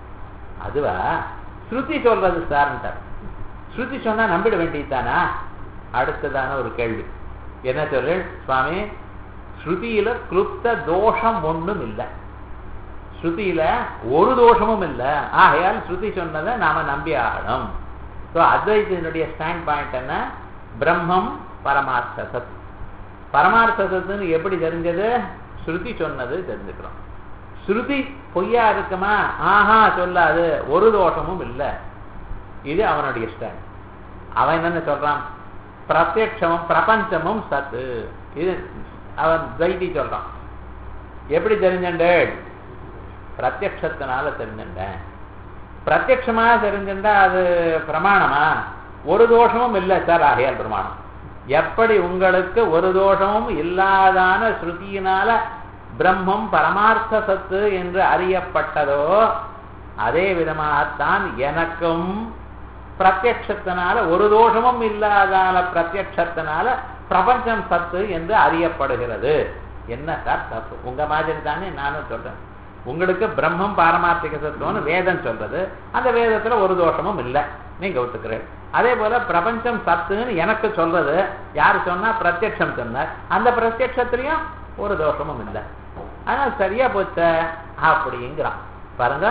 அதுவா ஸ்ருதி சொல்றது சார்ன்ட்டார் ஸ்ருதி சொன்னா நம்பிட வேண்டியதானா அடுத்ததான ஒரு கேள்வி என்ன சொல்லு சுவாமி ஸ்ருதியில கிருப்த தோஷம் ஒண்ணும் இல்லை ஸ்ருதியில ஒரு தோஷமும் இல்லை ஆகையால் ஸ்ருதி சொன்னதை நாம நம்பி ஆகணும் ஸோ அத்வைத்தினுடைய ஸ்டாண்ட் பாயிண்ட் என்ன பிரம்மம் பரமார்த்த சத் பரமார்த்த சத்துன்னு எப்படி தெரிஞ்சது ஸ்ருதி சொன்னது தெரிஞ்சுக்கிறோம் ஸ்ருதி பொய்யா இருக்குமா ஆஹா சொல்லாது ஒரு தோஷமும் இல்லை இது அவனுடைய ஸ்டாண்ட் அவன் என்னன்னு சொல்றான் பிரத்யக்ஷமும் பிரபஞ்சமும் சத்து இது அவன் துவைதி சொல்றான் எப்படி தெரிஞ்சண்டேள் பிரத்யக்ஷத்தினால தெரிஞ்சுட்டேன் பிரத்யக்ஷமாக தெரிஞ்சுட்டா அது பிரமாணமா ஒரு தோஷமும் இல்லை சார் ஆகையால் பிரமாணம் எப்படி உங்களுக்கு ஒரு தோஷமும் இல்லாதான ஸ்ருதியினால பிரம்மம் பரமார்த்த சத்து என்று அறியப்பட்டதோ அதே விதமாகத்தான் எனக்கும் பிரத்யக்ஷத்தினால ஒரு தோஷமும் இல்லாதான பிரத்யக்ஷத்தினால பிரபஞ்சம் சத்து என்று அறியப்படுகிறது என்ன சார் தப்பு உங்க மாதிரி தானே நானும் சொல்றேன் உங்களுக்கு பிரம்மம் பாரமார்த்திக சத்துவம்னு வேதம் சொல்றது அந்த வேதத்துல ஒரு தோஷமும் இல்லை நீங்க ஒத்துக்கிறேன் அதே போல பிரபஞ்சம் சத்துன்னு எனக்கு சொல்றது யாரு சொன்னா பிரத்யக்ஷம் சொன்னார் அந்த பிரத்யக்ஷத்திலையும் ஒரு தோஷமும் இல்லை ஆனா சரியா போச்ச அப்படிங்கிறான் பாருங்க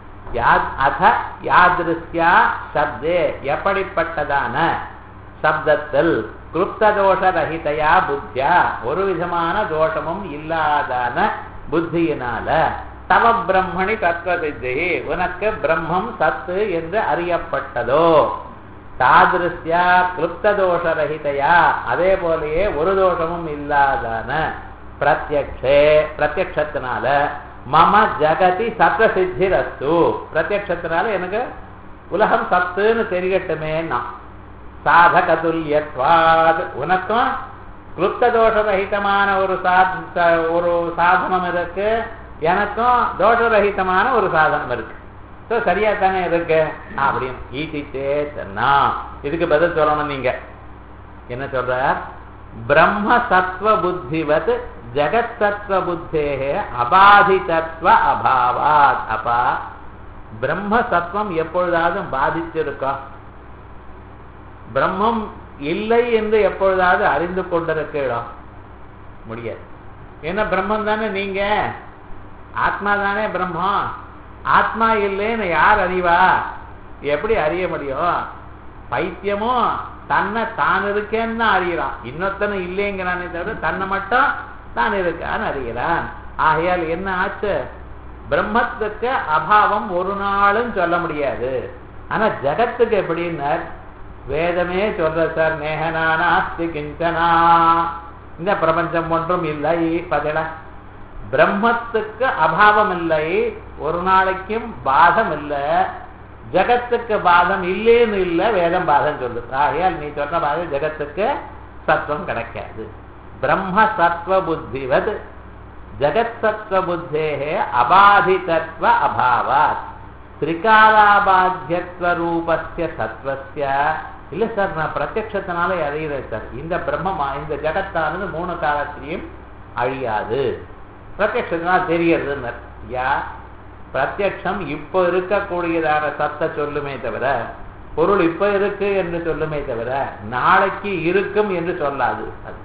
அத யாதிருஷ்யா சப்தே எப்படிப்பட்டதான சப்தத்தில் கிருப்ததோஷ ரஹிதையா புத்தியா ஒரு விதமான தோஷமும் இல்லாதான புத்தியினால தவ பிரம்மணி தத்துவ சித்தி உனக்கு பிரம்மம் சத்து என்று அறியப்பட்டதோ தாதிருஷ்யா கிருப்ததோஷ ரஹிதையா அதே போலயே ஒரு தோஷமும் இல்லாதான பிரத்யக்ஷே பிரத்யக்ஷத்தினால மம ஜகதி சத்வ சித்திரஸ்து பிரத்யக்ஷத்தினால எனக்கு உலகம் சத்துன்னு தெரியட்டுமேன்னா சாதக துல்லியத்வாத் உனக்கும் கிருப்த தோஷரகிதமான ஒரு சாத் ஒரு சாதனம் இருக்கு எனக்கும் தோஷரகிதமான ஒரு சாதனம் இருக்கு ஸோ சரியா தானே இருக்கு அப்படின்னு ஈட்டிட்டே சொன்னா இதுக்கு பதில் சொல்லணும் நீங்க என்ன சொல்ற பிரம்ம சத்வ புத்திவத் ஜெகத் சத்வ புத்தேகே அபாதிதத்வ அபாவாத் அப்பா பிரம்ம சத்வம் எப்பொழுதாவது பாதிச்சிருக்கா பிரம்மம் இல்லை என்று எப்பொழுதாவது அறிந்து கொண்டிருக்கிறோம் முடியாது ஏன்னா பிரம்மம் தானே நீங்க ஆத்மா தானே பிரம்மம் ஆத்மா இல்லைன்னு யார் அறிவா எப்படி அறிய முடியும் பைத்தியமும் தன்னை தான் இருக்கேன்னு தான் அறிகிறான் இன்னொத்தனை இல்லைங்கிறானே தவிர தன்னை மட்டும் தான் இருக்கான்னு அறிகிறான் ஆகையால் என்ன ஆச்சு பிரம்மத்துக்கு அபாவம் ஒரு நாளும் சொல்ல முடியாது ஆனா ஜகத்துக்கு எப்படின்னு வேதமே சொல்ற சார் நேகனானாஸ்தி கிஞ்சனா இந்த பிரபஞ்சம் ஒன்றும் இல்லை பதில பிரம்மத்துக்கு அபாவம் இல்லை ஒரு நாளைக்கும் பாதம் இல்லை ஜகத்துக்கு பாதம் இல்லைன்னு இல்லை வேதம் பாதம் சொல்லுது ஆகையால் நீ சொன்ன பாதம் ஜகத்துக்கு சத்துவம் கிடைக்காது பிரம்ம சத்வ புத்திவத் ஜகத் சத்வ புத்தேகே அபாதிதத்வ அபாவாத் திரிகாலாபாத்தியத்வ ரூபஸ்ய சத்வஸ்ய இல்ல சார் நான் பிரத்யக்ஷத்தினால அறிகிறேன் சார் இந்த பிரம்மமா இந்த ஜகத்தானது மூணு காலத்திலையும் அழியாது பிரத்யக்ஷத்தினால் தெரியறதுன்னு யா பிரத்யக்ஷம் இப்போ இருக்கக்கூடியதான சத்த சொல்லுமே தவிர பொருள் இப்ப இருக்கு என்று சொல்லுமே தவிர நாளைக்கு இருக்கும் என்று சொல்லாது அது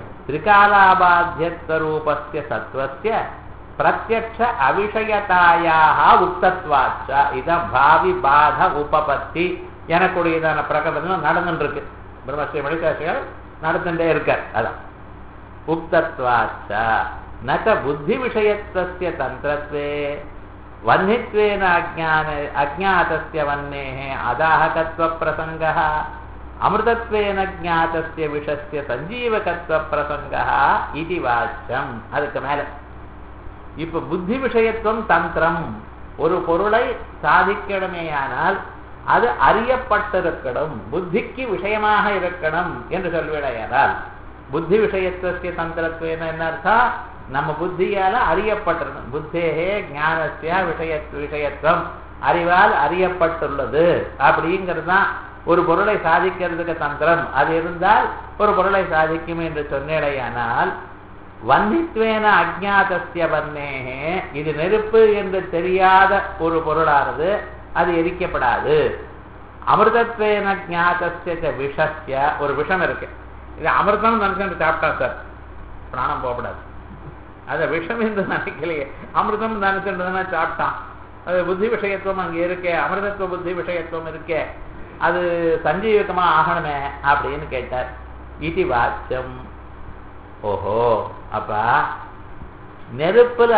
திரிகாலாபாத்தியஸ்வரூபஸ்ய சத்வஸ்ய பிரத்யக்ஷ அவிஷயதாயாக உக்தத்வாச்ச இதான் பாவி பாத உபபத்தி எனக்குரியதான பிரகடனம் நடந்துட்டு இருக்கு பிரம்மஸ்ரீ மணிசாசிகள் நடந்துட்டே இருக்கார் அதான் உக்தத்வாச்ச நக புத்தி விஷயத்வஸ்ய தந்திரத்வே வன்னித்வேன அஜான அஜாதஸ்ய வன்னேः அதாஹகத்வ பிரசங்கः அமிர்தத்வேன ஜாதஸ்ய விஷஸ்ய சஞ்சீவகத்வ பிரசங்கः இது வாச்சம் அதுக்கு மேல இப்ப புத்தி விஷயத்துவம் தந்திரம் ஒரு பொருளை சாதிக்கணுமேயானால் அது அறியப்பட்டிருக்கணும் புத்திக்கு விஷயமாக இருக்கணும் என்று சொல்விடையானால் புத்தி விஷயத்துவசிய தந்திரத்துவம் என்ன அர்த்தம் நம்ம புத்தியால அறியப்பட்டிருக்கணும் புத்தேகே ஞானசிய விஷய விஷயத்துவம் அறிவால் அறியப்பட்டுள்ளது அப்படிங்கிறது தான் ஒரு பொருளை சாதிக்கிறதுக்கு தந்திரம் அது இருந்தால் ஒரு பொருளை சாதிக்கும் என்று சொன்னேடையானால் வந்தித்வேன அஜாதஸ்ய வன்னேகே இது நெருப்பு என்று தெரியாத ஒரு பொருளானது அது எரிக்கப்படாது அமிர்தத்வேன ஜாதஸ்ய விஷஸ்ய ஒரு விஷம் இருக்கு இது அமிர்தம் நினைச்சு சாப்பிட்டா சார் பிராணம் போகப்படாது அதை விஷம் என்று நினைக்கலையே அமிர்தம் நினைச்சுன்றதுனா சாப்பிட்டான் அது புத்தி விஷயத்துவம் அங்கே இருக்கே அமிர்தத்துவ புத்தி விஷயத்துவம் இருக்கே அது சஞ்சீவகமா ஆகணுமே அப்படின்னு கேட்டார் இதி வாச்சம் ஓஹோ அப்பா நெருப்புல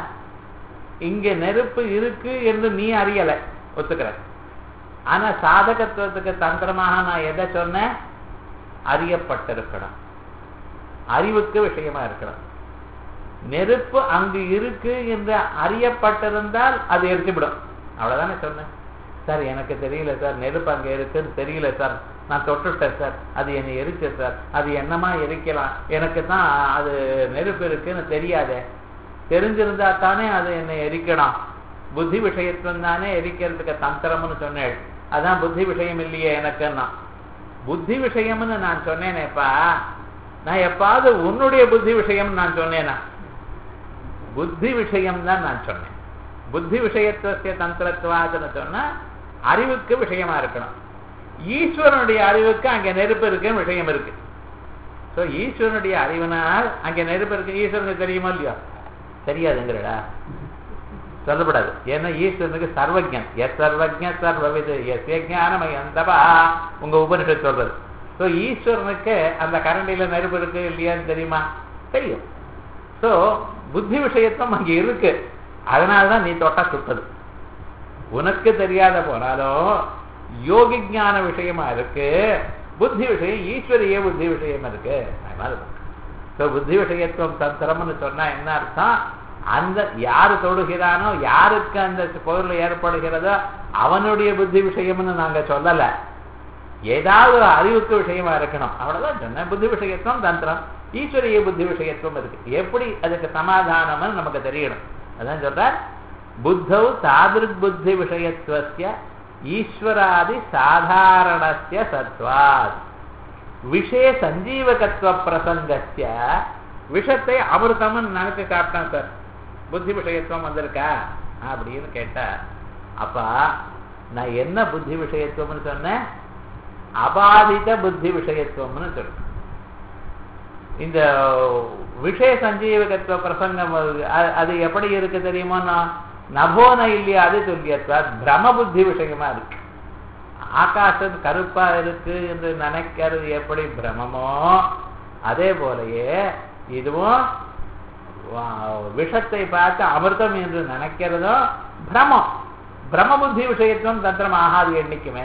இங்க நெருப்பு இருக்கு என்று நீ அறியலை ஒத்துக்கிற ஆனா சாதகத்துவத்துக்கு தந்திரமாக நான் எதை சொன்னேன் அறியப்பட்டிருக்கணும் அறிவுக்கு விஷயமா இருக்கணும் நெருப்பு அங்கு இருக்கு என்று அறியப்பட்டிருந்தால் அது எரிச்சுவிடும் அவ்வளவுதானே சொன்னேன் சார் எனக்கு தெரியல சார் நெருப்பு அங்க இருக்குன்னு தெரியல சார் நான் தொட்டுட்டேன் சார் அது என்னை எரிச்ச சார் அது என்னமா எரிக்கலாம் எனக்கு தான் அது நெருப்பு இருக்குன்னு தெரியாதே தெரிஞ்சிருந்தா தானே அது என்னை எரிக்கணும் புத்தி விஷயத்துவம் தானே எரிக்கிறதுக்கு தந்திரம்னு சொன்னேன் அதான் புத்தி விஷயம் இல்லையே எனக்குன்னா புத்தி விஷயம்னு நான் சொன்னேனேப்பா நான் எப்பாவது உன்னுடைய புத்தி விஷயம் நான் சொன்னேனா புத்தி விஷயம் தான் நான் சொன்னேன் புத்தி விஷயத்துவசிய தந்திரத்துவாதுன்னு சொன்னா அறிவுக்கு விஷயமா இருக்கணும் ஈஸ்வரனுடைய அறிவுக்கு அங்க நெருப்பு இருக்குன்னு விஷயம் இருக்கு ஸோ ஈஸ்வரனுடைய அறிவினால் அங்க நெருப்பு இருக்கு ஈஸ்வரனுக்கு தெரியுமா இல்லையா தெரியாதுங்கிறடா சொல்லப்படாது ஏன்னா ஈஸ்வரனுக்கு சர்வஜன் எஸ் சர்வஜ சர்வவிது எஸ் ஞானமயந்தபா உங்க உபனிஷத் சொல்றது ஸோ ஈஸ்வரனுக்கு அந்த கரண்டியில நெருப்பு இருக்கு இல்லையான்னு தெரியுமா தெரியும் ஸோ புத்தி விஷயத்துவம் அங்கே இருக்கு அதனாலதான் நீ தொட்டா சுட்டது உனக்கு தெரியாத போனாலும் யோகி ஞான விஷயமா இருக்கு புத்தி விஷயம் ஈஸ்வரிய புத்தி விஷயம் இருக்கு ஸோ புத்தி விஷயத்துவம் தந்திரம்னு சொன்னா என்ன அர்த்தம் அந்த யாரு தொடுகிறானோ யாருக்கு அந்த பொருள் ஏற்படுகிறதோ அவனுடைய புத்தி விஷயம்னு நாங்க சொல்லல ஏதாவது ஒரு அறிவுக்கு விஷயமா இருக்கணும் அவ்வளவுதான் சொன்னேன் புத்தி விஷயத்துவம் தந்திரம் ஈஸ்வரிய புத்தி விஷயத்துவம் இருக்கு எப்படி அதுக்கு சமாதானம்னு நமக்கு தெரியணும் அதான் சொல்றார் புத்தௌ தாதிருக் புத்தி விஷயத்துவசிய ஈஸ்வராதி சாதாரணஸ்ய சத்வாத் விஷய சஞ்சீவகத்துவ பிரசங்கஸ்ய விஷத்தை அமிர்தம்னு நினைச்சு சாப்பிட்டான் சார் புத்தி விஷயத்துவம் வந்திருக்கா அப்படின்னு கேட்டா அப்பா நான் என்ன புத்தி விஷயத்துவம்னு சொன்னேன் அபாதித புத்தி விஷயத்துவம்னு சொல்றேன் இந்த விஷய சஞ்சீவகத்துவ பிரசங்கம் அது எப்படி இருக்கு தெரியுமா நபோன இல்லையா அது சொல்லியத்வா பிரம புத்தி விஷயமா இருக்கு ஆகாசம் கருப்பா இருக்கு என்று நினைக்கிறது எப்படி பிரமமோ அதே போலயே இதுவும் விஷத்தை பார்த்து அமிர்தம் என்று நினைக்கிறதோ பிரமம் பிரம புத்தி விஷயத்துவம் தந்திரம் ஆகாது எண்ணிக்குமே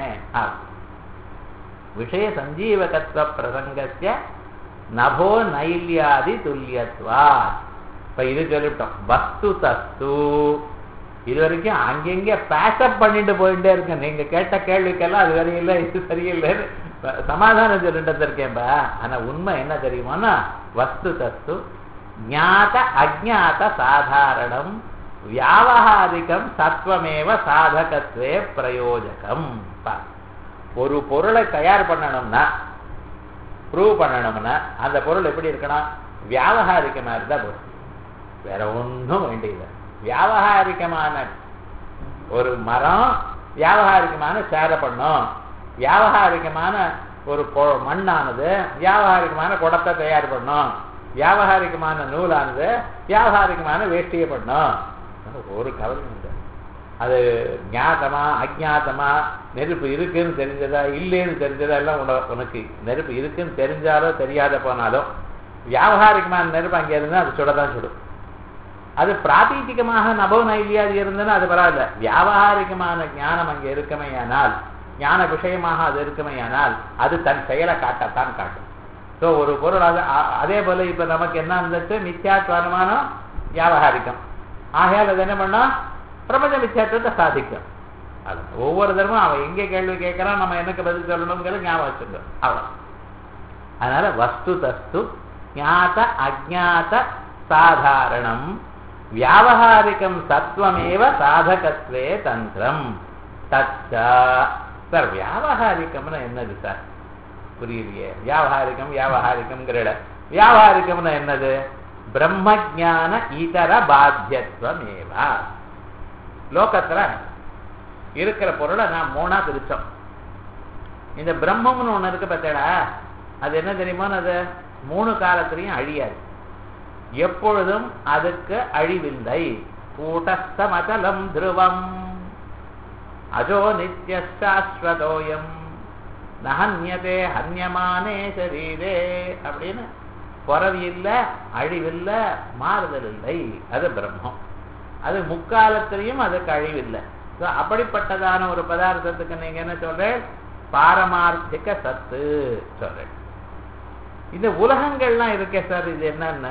விஷய சஞ்சீவகத்துவ பிரசங்கசிய நபோ நைல்யாதி துல்லியத்வா இப்ப இது சொல்லிவிட்டோம் வஸ்து தஸ்து இது வரைக்கும் அங்கங்க பேக்கப் பண்ணிட்டு போயிட்டே இருக்கேன் நீங்க கேட்ட கேள்விக்கெல்லாம் அது சரியில்லை இது சரியில்லைன்னு சமாதானம் சொல்லிட்டு இருக்கேன்பா ஆனா உண்மை என்ன தெரியுமானா வஸ்து தஸ்து ஞாத அஜாத சாதாரணம் வியாவகாரிகம் சத்வமேவ சாதகத்வே பிரயோஜகம் ஒரு பொருளை தயார் பண்ணணும்னா ப்ரூவ் பண்ணணும்னா அந்த பொருள் எப்படி இருக்கணும் வியாபகாரிகமா இருந்தா போதும் வேற ஒன்றும் வேண்டியது வியாபகாரிகமான ஒரு மரம் வியாபகாரிகமான சேரை பண்ணும் வியாபகாரிகமான ஒரு கொ- மண்ணானது வியாபகாரிகமான குடத்தை தயார் பண்ணும் வியாபகாரிகமான நூலானது வியாபகாரிகமான வேஷ்டியை பண்ணும் ஒரு கவலை இல்லை அது ஞாத்தமா அஜாத்தமா நெருப்பு இருக்குன்னு தெரிஞ்சதா இல்லைன்னு தெரிஞ்சதா எல்லாம் உன- உனக்கு நெருப்பு இருக்குன்னு தெரிஞ்சாலோ தெரியாத போனாலோ வியாபகாரிகமான நெருப்பு அங்கே இருந்தால் அது சுடதான் சுடும் அது பிராதீதிகமாக நபோ நைலியாது இருந்ததுன்னா அது பரவாயில்ல வியாபகாரிகமான ஞானம் அங்கே இருக்குமையானால் ஞான விஷயமாக அது இருக்குமையானால் அது தன் செயலை காட்டத்தான் காட்டும் ஸோ ஒரு பொருள் அது அ- அதே போல இப்ப நமக்கு என்ன இருந்துச்சு மித்யாத்வானமானம் வியாபகாரிக்கம் ஆகையால் அது என்ன பண்ணா பிரபஞ்ச மித்யாத்வத்தை சாதிக்கும் அது ஒவ்வொரு தரமும் அவன் எங்கே கேள்வி கேட்கறான் நம்ம எனக்கு பதில் சொல்லணுங்கிறது ஞாபகம் வச்சுக்கணும் அவ்வளோ அதனால வஸ்து தஸ்து ஞாத அஜாத சாதாரணம் வியாபகாரிகம் சத்வமேவ சாதகத்வே தந்திரம் தச்சா சார் வியாபகாரிகம்னு என்னது சார் புரியலையே வியாபகாரிகம் வியாபகாரிகம்ங்கிற வியாபகாரிகம்னு என்னது பிரம்மஜான இதர பாத்தியத்துவமேவா லோகத்துல இருக்கிற பொருளை நான் மூணா பிரிச்சோம் இந்த பிரம்மம்னு ஒண்ணு இருக்கு பார்த்தேடா அது என்ன தெரியுமா அது மூணு காலத்திலையும் அழியாது எப்பொழுதும் அதுக்கு அழிவில்லை கூட்டஸ்தமச்சலம் துருவம் அஜோ நித்யசாஸ்வதோயம் நஹன்யதே ஹன்யமானே சரீரே அப்படின்னு பிறவி இல்லை அழிவில்லை மாறுதல் இல்லை அது பிரம்மம் அது முக்காலத்திலையும் அதுக்கு அழிவில்லை So, அப்படிப்பட்டதான ஒரு பதார்த்தத்துக்கு நீங்க என்ன சொல்றேன் பாரமார்த்திக சத்து சொல்றேன் இந்த உலகங்கள்லாம் இருக்கே சார் இது என்னன்னா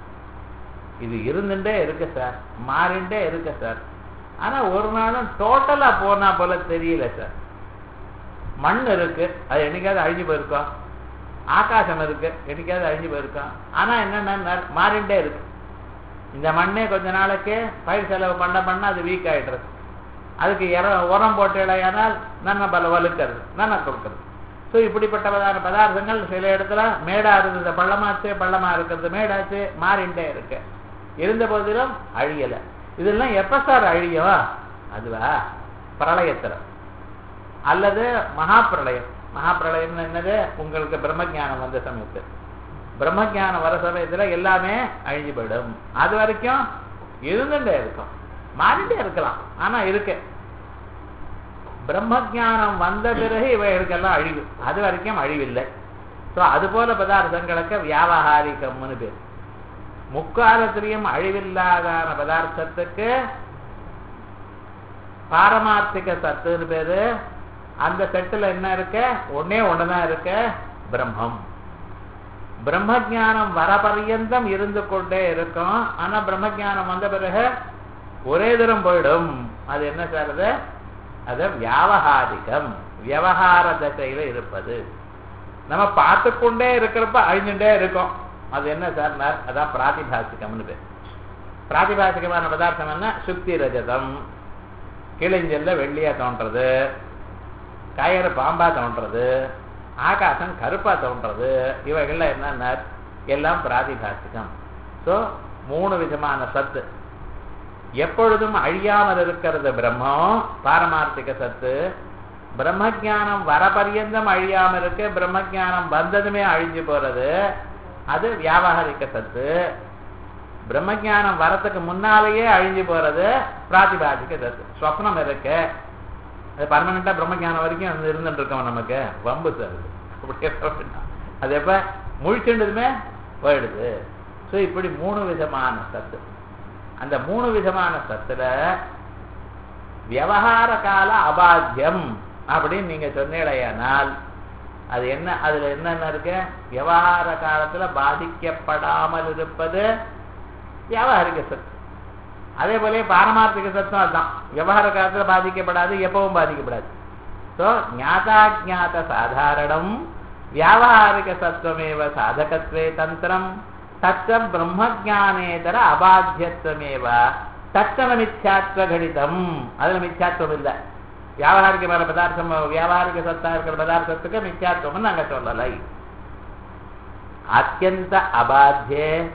இது இருந்துட்டே இருக்கு சார் மாறிண்டே இருக்கு சார் ஆனா ஒரு நாளும் டோட்டலா போனா போல தெரியல சார் மண் இருக்கு அது என்னைக்காவது அழிஞ்சு போயிருக்கோம் ஆகாசம் இருக்கு என்னைக்காவது அழிஞ்சு போயிருக்கோம் ஆனா என்னன்னா மாறிண்டே இருக்கு இந்த மண்ணே கொஞ்ச நாளைக்கு பயிர் செலவு பண்ண பண்ண அது வீக் ஆயிடுறது அதுக்கு இற உரம் போட்டு இடையானால் நன்ன பல வலுக்கிறது நன்ன கொடுக்கிறது ஸோ இப்படிப்பட்ட பதார்த்த பதார்த்தங்கள் சில இடத்துல மேடா இருந்தது பள்ளமாச்சு பள்ளமா இருக்கிறது மேடாச்சு மாறிண்டே இருக்கு இருந்த போதிலும் அழியல இதெல்லாம் எப்ப சார் அழியும் அதுவா பிரளயத்துல அல்லது மகாபிரளயம் மகாபிரளயம்னு என்னது உங்களுக்கு பிரம்மஜானம் வந்த சமயத்து பிரம்மஜானம் வர சமயத்துல எல்லாமே அழிஞ்சு போயிடும் அது வரைக்கும் இருந்துட்டே இருக்கும் மாறிட்டே இருக்கலாம் ஆனா இருக்கு பிரம்மஜானம் வந்த பிறகு இவைகளுக்கெல்லாம் அழிவு அது வரைக்கும் அழிவில்லை ஸோ அது போல பதார்த்தங்களுக்கு வியாபகாரிகம்னு பேர் முக்காலத்திலையும் அழிவில்லாதான பதார்த்தத்துக்கு பாரமார்த்திக சத்துன்னு பேரு அந்த செட்டுல என்ன இருக்கு ஒன்னே ஒண்ணுதான் இருக்கு பிரம்மம் பிரம்மஜானம் வர பர்யந்தம் இருந்து கொண்டே இருக்கும் ஆனா பிரம்மஜானம் வந்த பிறகு ஒரே தரம் போயிடும் அது என்ன சார் அது வியாபகாரிகம் விவகார தசையில இருப்பது நம்ம பார்த்து கொண்டே இருக்கிறப்ப அழிஞ்சுட்டே இருக்கோம் அது என்ன சார் அதான் பிராதிபாசிகம்னு பேர் பிராதிபாசிகமான பதார்த்தம் என்ன சுக்தி ரஜதம் கிழிஞ்சல்ல வெள்ளியா தோன்றது கயறு பாம்பா தோன்றது ஆகாசம் கருப்பா தோன்றது இவைகள்ல என்னன்னா எல்லாம் பிராதிபாசிகம் ஸோ மூணு விதமான சத்து எப்பொழுதும் அழியாமல் இருக்கிறது பிரம்மம் பாரமார்த்திக சத்து பிரம்மஜானம் வர பர்யந்தம் அழியாம இருக்கு பிரம்மஜானம் வந்ததுமே அழிஞ்சு போறது அது வியாபகாரிக சத்து பிரம்மஜானம் வரத்துக்கு முன்னாலேயே அழிஞ்சு போறது பிராதிபாதிக சத்து ஸ்வப்னம் இருக்கு அது பர்மனண்டா பிரம்மஜானம் வரைக்கும் அது இருந்துட்டு இருக்கோம் நமக்கு வம்பு சார் அது. அப்படியே அப்படின்னா. அது எப்ப முழிச்சுண்டதுமே போயிடுது ஸோ இப்படி மூணு விதமான சத்து அந்த மூணு விதமான சத்துல விவகார கால அபாத்தியம் அப்படின்னு நீங்க சொன்னீடையானால் அது என்ன அதுல என்னென்ன இருக்கு விவகார காலத்துல பாதிக்கப்படாமல் இருப்பது வியாபாரிக சத்து அதே போல பாரமார்த்திக சத்தும் அதுதான் விவகார காலத்துல பாதிக்கப்படாது எப்பவும் பாதிக்கப்படாது ஸோ ஞாதாஜாத சாதாரணம் வியாபாரிக சத்துவமேவ சாதகத்வே தந்திரம் தச்ச பிரம்மஜானேதர அபாத்தியத்துவமேவ தச்சன மித்யாத்வ கணிதம் அதுல மித்யாத்வம் இல்லை வியாபாரிகமான பதார்த்தம் வியாபாரிக சத்தா இருக்கிற பதார்த்தத்துக்கு மித்யாத்வம் நாங்க சொல்லலை அத்தியந்த அபாத்தியே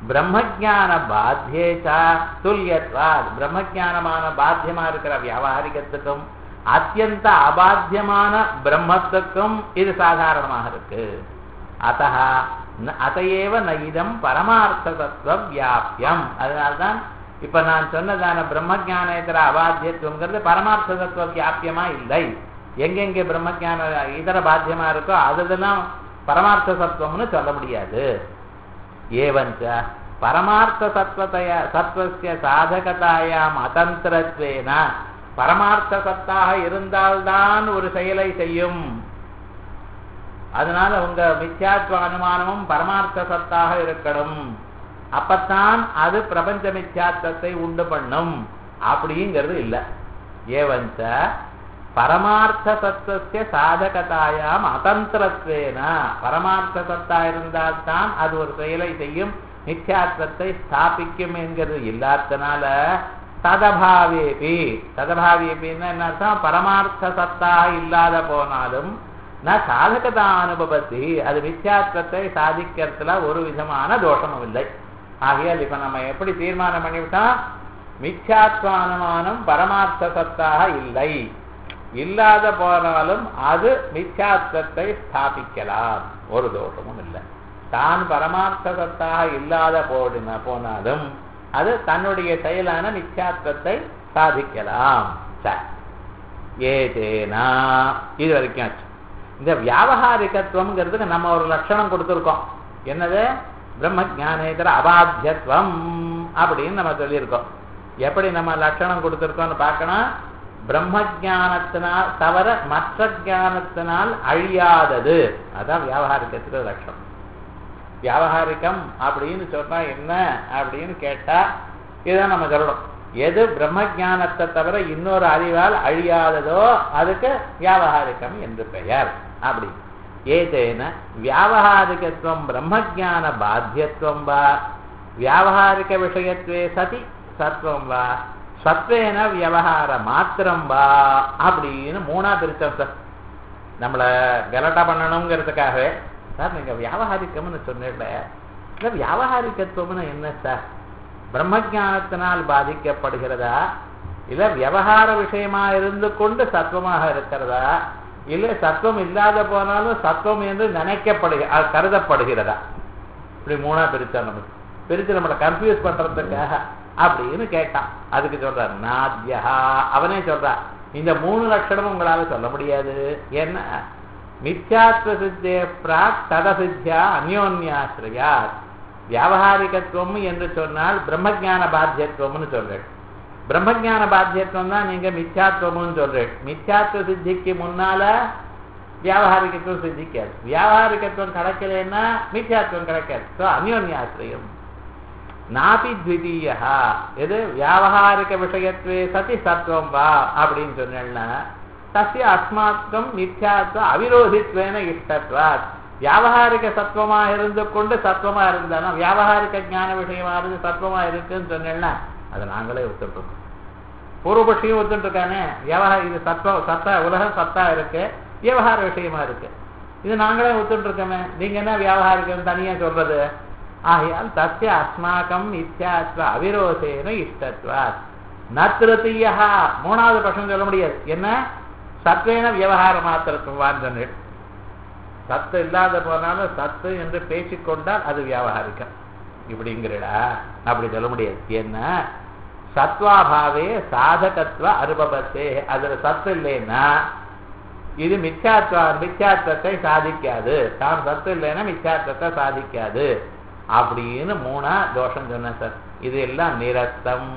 பிரம்மஜான பாத்தியேச்சா துல்லியத்வா பிரம்மஜானமான பாத்தியமா இருக்கிற வியாபாரிகத்துக்கும் அத்தியந்த அபாத்தியமான பிரம்மத்துக்கும் இது சாதாரணமாக இருக்கு அத்த அதையேவ நயிதம் பரமார்த்த தத்துவ வியாபியம் அதனால்தான் இப்ப நான் சொன்னதான பிரம்மஜானேதர அபாத்தியத்துவங்கிறது பரமார்த்த தத்துவ வியாபியமா இல்லை எங்கெங்கே பிரம்மஜான இதர பாத்தியமா இருக்கோ அதெல்லாம் பரமார்த்த தத்துவம்னு சொல்ல முடியாது ஏவஞ்ச பரமார்த்த சத்வதைய சத்வசிய சாதகதாயாம் அதந்திரத்வேன பரமார்த்த சத்தாக இருந்தால்தான் ஒரு செயலை செய்யும் அதனால உங்க மித்யாத்வ அனுமானமும் பரமார்த்த சத்தாக இருக்கணும் அப்பத்தான் அது பிரபஞ்ச மித்யாத்வத்தை உண்டு பண்ணும் அப்படிங்கிறது இல்லை ஏவஞ்ச பரமார்த்த சத்துவசிய சாதகதாயாம் அதந்திரத்வேன பரமார்த்த சத்தா இருந்தால்தான் அது ஒரு செயலை செய்யும் நித்தியாத்வத்தை ஸ்தாபிக்கும் என்கிறது இல்லாதனால ததபாவேபி ததபாவேபின்னு என்ன அர்த்தம் பரமார்த்த சத்தா இல்லாத போனாலும் நான் சாதகதா அனுபவத்தி அது மித்யாத்வத்தை சாதிக்கிறதுல ஒரு விதமான தோஷமும் இல்லை ஆகையால் இப்ப நம்ம எப்படி தீர்மானம் பண்ணிவிட்டோம் மித்யாத்வ அனுமானம் பரமார்த்த சத்தாக இல்லை இல்லாத போனாலும் அது மித்யாத்வத்தை ஸ்தாபிக்கலாம் ஒரு தோஷமும் இல்லை தான் பரமார்த்த சத்தாக இல்லாத போடின போனாலும் அது தன்னுடைய செயலான மித்யாத்வத்தை சாதிக்கலாம் ஏதேனா இது வரைக்கும் ஆச்சு இந்த வியாபகாரிகத்துவம்ங்கிறதுக்கு நம்ம ஒரு லட்சணம் கொடுத்துருக்கோம் என்னது பிரம்ம ஜானேதர அபாத்தியத்துவம் அப்படின்னு நம்ம சொல்லியிருக்கோம் எப்படி நம்ம லட்சணம் கொடுத்துருக்கோம்னு பார்க்கணும் பிரம்ம ஜானத்தினால் தவிர மற்ற ஜானத்தினால் அழியாதது அதான் வியாபகாரிக்கத்துக்கு லட்சணம் வியாபகாரிக்கம் அப்படின்னு சொன்னா என்ன அப்படின்னு கேட்டா இதை நம்ம சொல்லணும் எது பிரம்ம ஜானத்தை தவிர இன்னொரு அறிவால் அழியாததோ அதுக்கு வியாபகாரிக்கம் என்று பெயர் அப்படி ஏதேன வியாபகாரிகத்துவம் பிரம்மஜான பாத்தியத்துவம் வா வியாபகாரிக விஷயத்வே சதி சத்வம் வா சத்வேன விவகார மாத்திரம் வா அப்படின்னு மூணா பிரிச்சோம் சார் நம்மளை கலட்டா பண்ணணுங்கிறதுக்காகவே சார் நீங்க வியாபகாரிக்கம்னு சொன்னீங்கள இந்த வியாபகாரிகத்துவம்னு என்ன சார் பிரம்மஜானத்தினால் பாதிக்கப்படுகிறதா இல்ல விவகார விஷயமா இருந்து கொண்டு சத்துவமாக இருக்கிறதா இல்ல சத்துவம் இல்லாத போனாலும் சத்துவம் என்று நினைக்கப்படுக கருதப்படுகிறதா இப்படி மூணா பிரிச்சா நமக்கு பிரிச்சு நம்மளை கன்ஃபியூஸ் பண்றதுக்காக அப்படின்னு கேட்டான் அதுக்கு சொல்றார் நாத்யா அவனே சொல்றான் இந்த மூணு லட்சணமும் உங்களால சொல்ல முடியாது என்ன மித்யாத்வ சித்தே பிராக் ததசித்தியா அந்யோன்யாசிரியா வியாபகாரிகத்துவம் என்று சொன்னால் பிரம்மஜான பாத்தியத்துவம்னு சொல்றேன் பிரம்மஜான பாத்தியத்துவம் தான் நீங்க மித்யாத்துவம்னு சொல்றேன் மித்யாத்துவ சித்திக்கு முன்னால வியாபகாரிகத்துவம் சித்திக்காது வியாபகாரிகத்துவம் கிடைக்கலன்னா மித்யாத்துவம் கிடைக்காது ஸோ அந்யோன்யாசிரியம் நாபி த்விதீயா எது வியாபகாரிக விஷயத்வே சதி சத்துவம் வா அப்படின்னு சொன்னேன்னா தஸ்ய அஸ்மாக்கம் மித்யாத்வ அவிரோதித்வேன இஷ்டத்வாத் வியாபகாரிக சத்துவமா இருந்து கொண்டு சத்துவமா இருந்தாலும் வியாபகாரிக ஞான விஷயமா இருந்து சத்துவமா இருக்குன்னு சொன்னேன்னா அதை நாங்களே ஒத்துட்டு இருக்கோம் பூர்வபட்சியும் ஒத்துட்டு இருக்கானே வியாபார இது சத்வ சத்தா உலகம் சத்தா இருக்கு விவகார விஷயமா இருக்கு இது நாங்களே ஒத்துட்டு இருக்கோமே நீங்க என்ன வியாபாரிகம் தனியா சொல்றது ஆகையால் தஸ்ய அஸ்மாக்கம் இத்தியாத்வ அவிரோதேன இஷ்டத்வாத் நத்திருத்தீயா மூணாவது பட்சம் சொல்ல முடியாது என்ன சத்வேன விவகார மாத்திரத்துவம் வாழ்ந்தனர் சத்து இல்லாத போனாலும் சத்து என்று பேசிக்கொண்டால் அது வியாபகாரிக்கம் இப்படிங்கிறடா அப்படி சொல்ல முடியாது என்ன சத்வாபாவே சாதகத்துவ அனுபவத்தே அதுல சத்து இல்லைன்னா இது மிச்சாத்வ மிச்சாத்வத்தை சாதிக்காது தான் சத்து இல்லைன்னா மிச்சாத்வத்தை சாதிக்காது அப்படின்னு மூணா தோஷம் சொன்னேன் சார் இது எல்லாம் நிரத்தம்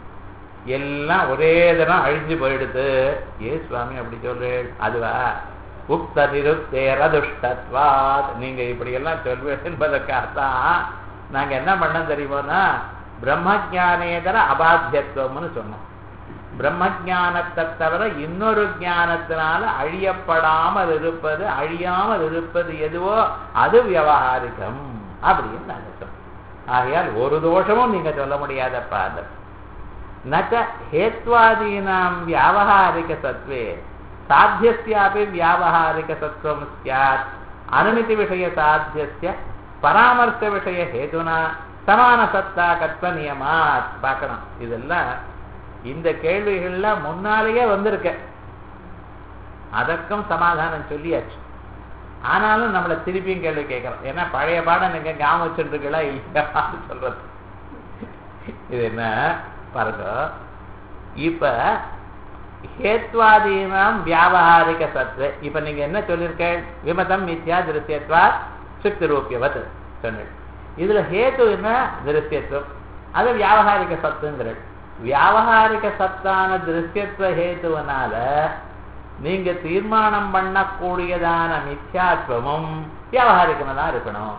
எல்லாம் ஒரே தினம் அழிஞ்சு போயிடுது ஏ சுவாமி அப்படி சொல்றேன் அதுவா உக்த நிருத்தேரதுஷ்டத்வாத் நீங்க இப்படி எல்லாம் சொல்வேன் என்பதற்காகத்தான் நாங்க என்ன பண்ண தெரியுமோனா பிரம்மஜானேதர அபாத்தியத்துவம்னு சொன்னோம் பிரம்மஜானத்தை தவிர இன்னொரு ஞானத்தினால அழியப்படாமல் இருப்பது அழியாமல் இருப்பது எதுவோ அது விவகாரிகம் அப்படின்னு நாங்க சொன்னோம் ஆகையால் ஒரு தோஷமும் நீங்க சொல்ல முடியாதப்பா அந்த நச்ச ஹேத்வாதீனாம் வியாபகாரிக சத்வே சாத்தியஸ்யாபி வியாபகாரிக சத்வம் ஸ்யாத் அனுமதி விஷய சாத்தியஸ்ய பராமர்ச விஷய ஹேதுனா சமான சத்தா கத்வ நியமாத் பார்க்கணும் இதெல்லாம் இந்த கேள்விகள்லாம் முன்னாலேயே வந்திருக்க அதற்கும் சமாதானம் சொல்லியாச்சு ஆனாலும் நம்மளை திருப்பியும் கேள்வி கேட்கறோம் ஏன்னா பழைய பாடம் நீங்க ஞாபகம் வச்சுருக்கீங்களா இல்லையான்னு சொல்றது இது என்ன பாருங்க இப்ப ஹேத்வாதீனாம் வியாபகாரிக சத்து இப்ப நீங்க என்ன சொல்லியிருக்க விமதம் மித்யா திருஷ்யத்வா சுக்தி ரூபியவத் சொன்னீங்க இதுல ஹேத்து என்ன திருஷ்யத்துவம் அது வியாபகாரிக சத்துங்கிறது வியாபகாரிக சத்தான திருஷ்யத்துவ ஹேத்துவனால நீங்க தீர்மானம் பண்ணக்கூடியதான மித்யாத்வமும் வியாபகாரிகமா தான் இருக்கணும்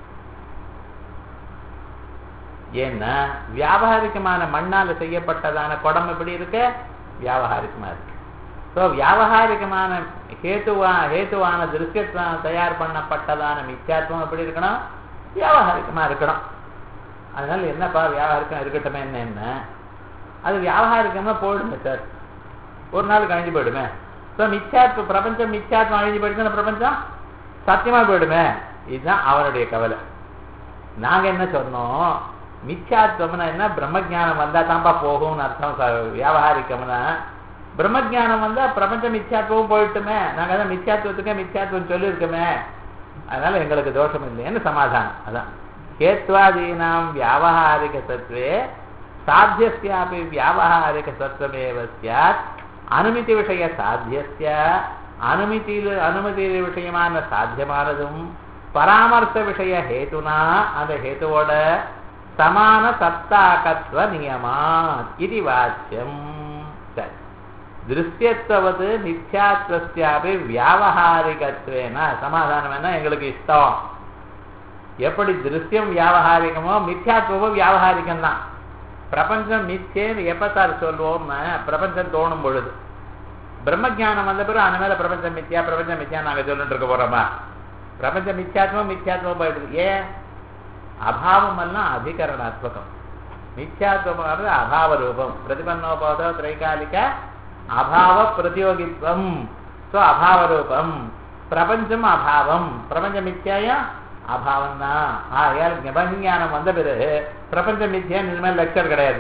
ஏன்னா வியாபகாரிகமான மண்ணால செய்யப்பட்டதான குடம் எப்படி இருக்கு வியாபகாரிகமா இருக்கு ஸோ வியாபகாரிகமான ஹேத்துவா ஹேத்துவான திருஷ்யத்வம் தயார் பண்ணப்பட்டதான மித்யாத்வம் எப்படி இருக்கணும் வியாபகாரிகமா இருக்கணும் அதனால என்னப்பா வியாபாரிக்கம் இருக்கட்டுமே என்ன என்ன அது வியாபாரிக்கமா போயிடுமே சார் ஒரு நாள் கழிஞ்சு போயிடுமே ஸோ மிச்சாத்வ பிரபஞ்சம் மிச்சாத்வம் அழிஞ்சு போயிடுச்சுன்னா பிரபஞ்சம் சத்தியமா போயிடுமே இதுதான் அவனுடைய கவலை நாங்க என்ன சொன்னோம் மிச்சாத்வம்னா என்ன பிரம்மஜானம் வந்தா தான்ப்பா போகும்னு அர்த்தம் வியாபாரிக்கம்னா பிரம்மஜானம் வந்தா பிரபஞ்ச மிச்சாத்வம் போயிட்டுமே நாங்க தான் மிச்சாத்வத்துக்கே மிச்சாத்வம் சொல்லியிருக்கோமே அதனால எங்களுக்கு தோஷம் இல்லைன்னு சமாதானம் அதான் ஹேத்வாதீனாம் வியாபகாரிக சத்வே சாத்தியஸ்யாபி வியாபகாரிக சத்வமேவ சியாத் அனுமதி விஷய சாத்தியஸ்ய அனுமதியில் அனுமதி விஷயமான சாத்தியமானதும் பராமர்ச விஷய ஹேதுனா அந்த ஹேத்துவோட சமான சத்தாகத்வ நியமா இது வாச்சியம் சரி திருஷ்யத்துவது நித்யாத்வஸ்யாபி வியாபகாரிகத்வேன சமாதானம் என்ன எங்களுக்கு இஷ்டம் எப்படி திருஷ்யம் வியாபகாரிகமோ மித்யாத்வமும் வியாபகாரிகம் தான் பிரபஞ்சம் மிச்சேன்னு எப்ப சார் சொல்லுவோம்னு பிரபஞ்சம் தோணும் பொழுது பிரம்மஜானம் வந்த பிறகு அந்த மேல பிரபஞ்சம் மித்யா பிரபஞ்சம் மித்யா நாங்க சொல்லிட்டு இருக்க போறோமா பிரபஞ்சம் மித்யாத்வம் மித்யாத்வம் போயிடுது ஏன் அபாவம் எல்லாம் அதிகரணாத்மகம் மித்யாத்வமானது அபாவ ரூபம் பிரதிபன்னோபோதோ திரைகாலிக அபாவ பிரதியோகித்வம் ஸோ அபாவ ரூபம் பிரபஞ்சம் அபாவம் பிரபஞ்சம் மித்யாயா அபாவம் தான் ஆகையால் ஞானம் வந்த பிறகு பிரபஞ்ச மித்தியா இனிமேல் லெக்சர் கிடையாது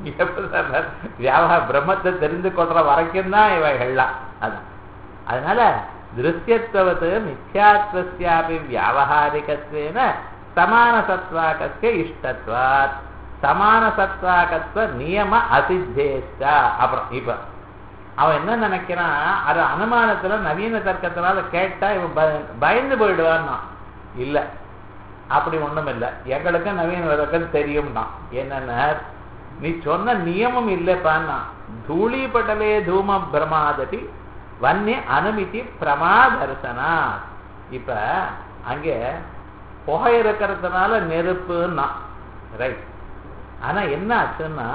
வியாபார பிரம்மத்தை தெரிந்து கொள்ற வரைக்கும் தான் இவைகள்லாம் அதான் அதனால திருஷ்யத்துவது மித்யாத்வசியாபி வியாபகாரிகத்வேன சமான சத்வாகத்திய இஷ்டத்வாத் சமான சத்வாகத்துவ நியம அசித்தேஷ்டா அப்புறம் இப்ப அவன் என்ன நினைக்கிறான் அது அனுமானத்துல நவீன தர்க்கத்தினால கேட்டா இவன் பயந்து போயிடுவான்னா இல்ல அப்படி ஒண்ணும் இல்ல எங்களுக்கு நவீன விளக்கம் தெரியும்னா என்னன்னா நீ சொன்ன நியமம் இல்லப்பான்னா தூளி பட்டலே தூம பிரமாதபி வன்னிய அனுமதி பிரமாதர்சனா இப்ப அங்கே புகை இருக்கிறதுனால நெருப்புன்னா ரைட் ஆனா என்ன ஆச்சுன்னா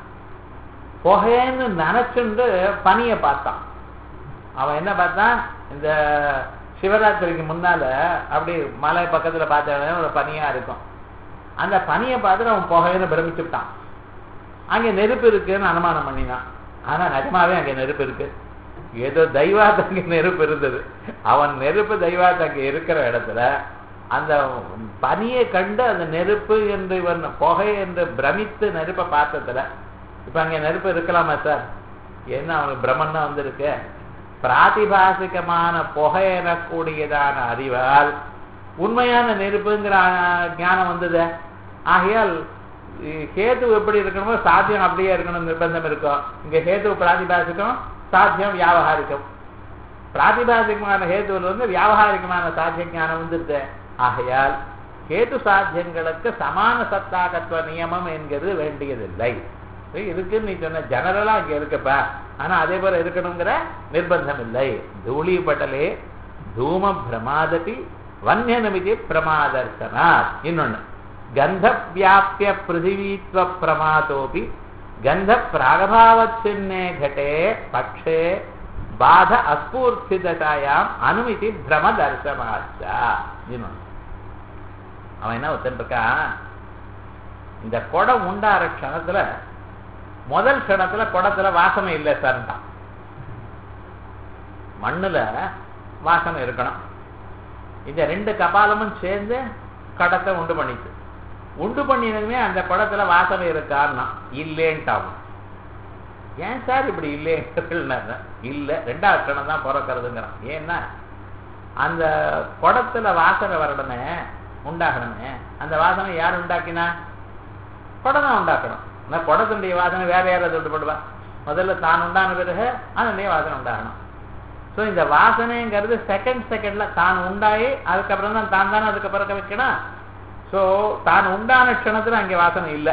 புகைன்னு நினைச்சுண்டு பனியை பார்த்தான் அவன் என்ன பார்த்தான் இந்த சிவராத்திரிக்கு முன்னால அப்படி மலை பக்கத்துல பார்த்த ஒரு பனியா இருக்கும் அந்த பனியை பார்த்துட்டு அவன் புகைன்னு பிரமிச்சுட்டான் அங்க நெருப்பு இருக்குன்னு அனுமானம் பண்ணினான் ஆனா நிஜமாவே அங்க நெருப்பு இருக்கு ஏதோ தெய்வாத் அங்க நெருப்பு இருந்தது அவன் நெருப்பு தெய்வாத் அங்க இருக்கிற இடத்துல அந்த பனியை கண்டு அந்த நெருப்பு என்று இவன் புகை என்று பிரமித்து நெருப்பை பார்த்ததுல இப்ப அங்க நெருப்பு இருக்கலாமா சார் என்ன அவனுக்கு பிரம்மன் தான் வந்திருக்கு பிராதிபாசிகமான புகை எனக்கூடியதான அறிவால் உண்மையான நெருப்புங்கிற ஞானம் வந்தது ஆகையால் ஹேது எப்படி இருக்கணுமோ சாத்தியம் அப்படியே இருக்கணும் நிர்பந்தம் இருக்கும் இங்க ஹேது பிராதிபாசிகம் சாத்தியம் வியாபகாரிக்கம் பிராதிபாசிகமான ஹேதுவில் வந்து வியாபகாரிகமான சாத்திய ஞானம் வந்துருது ஆகையால் ஹேது சாத்தியங்களுக்கு சமான சத்தாகத்துவ நியமம் என்கிறது வேண்டியதில்லை இருக்கு நீ சொன்ன ஜெனரலா இங்க இருக்குப்பா ஆனா அதே போல இருக்கணுங்கிற நிர்பந்தம் இல்லை தூளி பட்டலே தூம பிரமாதபி வன்யனமிதி பிரமாதர்சனா இன்னொன்னு கந்த வியாபிய பிருத்திவீத்வ பிரமாதோபி கந்த பிராகபாவச்சின்னே கட்டே பக்ஷே பாத அஸ்பூர்த்திதாயாம் அனுமதி பிரம தர்சனாச்சா இன்னொன்னு அவன் என்ன ஒருத்தன் இருக்கான் இந்த குடம் உண்டார க்ஷணத்துல முதல் க்ஷணத்துல குடத்துல வாசனை இல்லை சார்தான் மண்ணுல வாசனை இருக்கணும் இந்த ரெண்டு கபாலமும் சேர்ந்து கடத்தை உண்டு பண்ணிச்சு உண்டு பண்ணினதுமே அந்த குடத்துல வாசனை இருக்கான்னா இல்லேன்ட்டாகும் ஏன் சார் இப்படி இல்லைங்கிறதுனா இல்ல ரெண்டாவது கணம் தான் பிறக்கிறதுங்கிறான் ஏன்னா அந்த குடத்துல வாசனை வரணுமே உண்டாகணுமே அந்த வாசனை யார் உண்டாக்கினா குடம் தான் உண்டாக்கணும் ஆனால் குடத்தினுடைய வாசனை வேற யாராவது உண்டு பண்ணுவா முதல்ல தான் உண்டான பிறகு அதனுடைய வாசனை உண்டாகணும் ஸோ இந்த வாசனைங்கிறது செகண்ட் செகண்ட்ல தான் உண்டாயி அதுக்கப்புறம் தான் தான் தானே அதுக்கு பிறக்க வைக்கணும் ஸோ தான் உண்டான க்ஷணத்துல அங்கே வாசனை இல்லை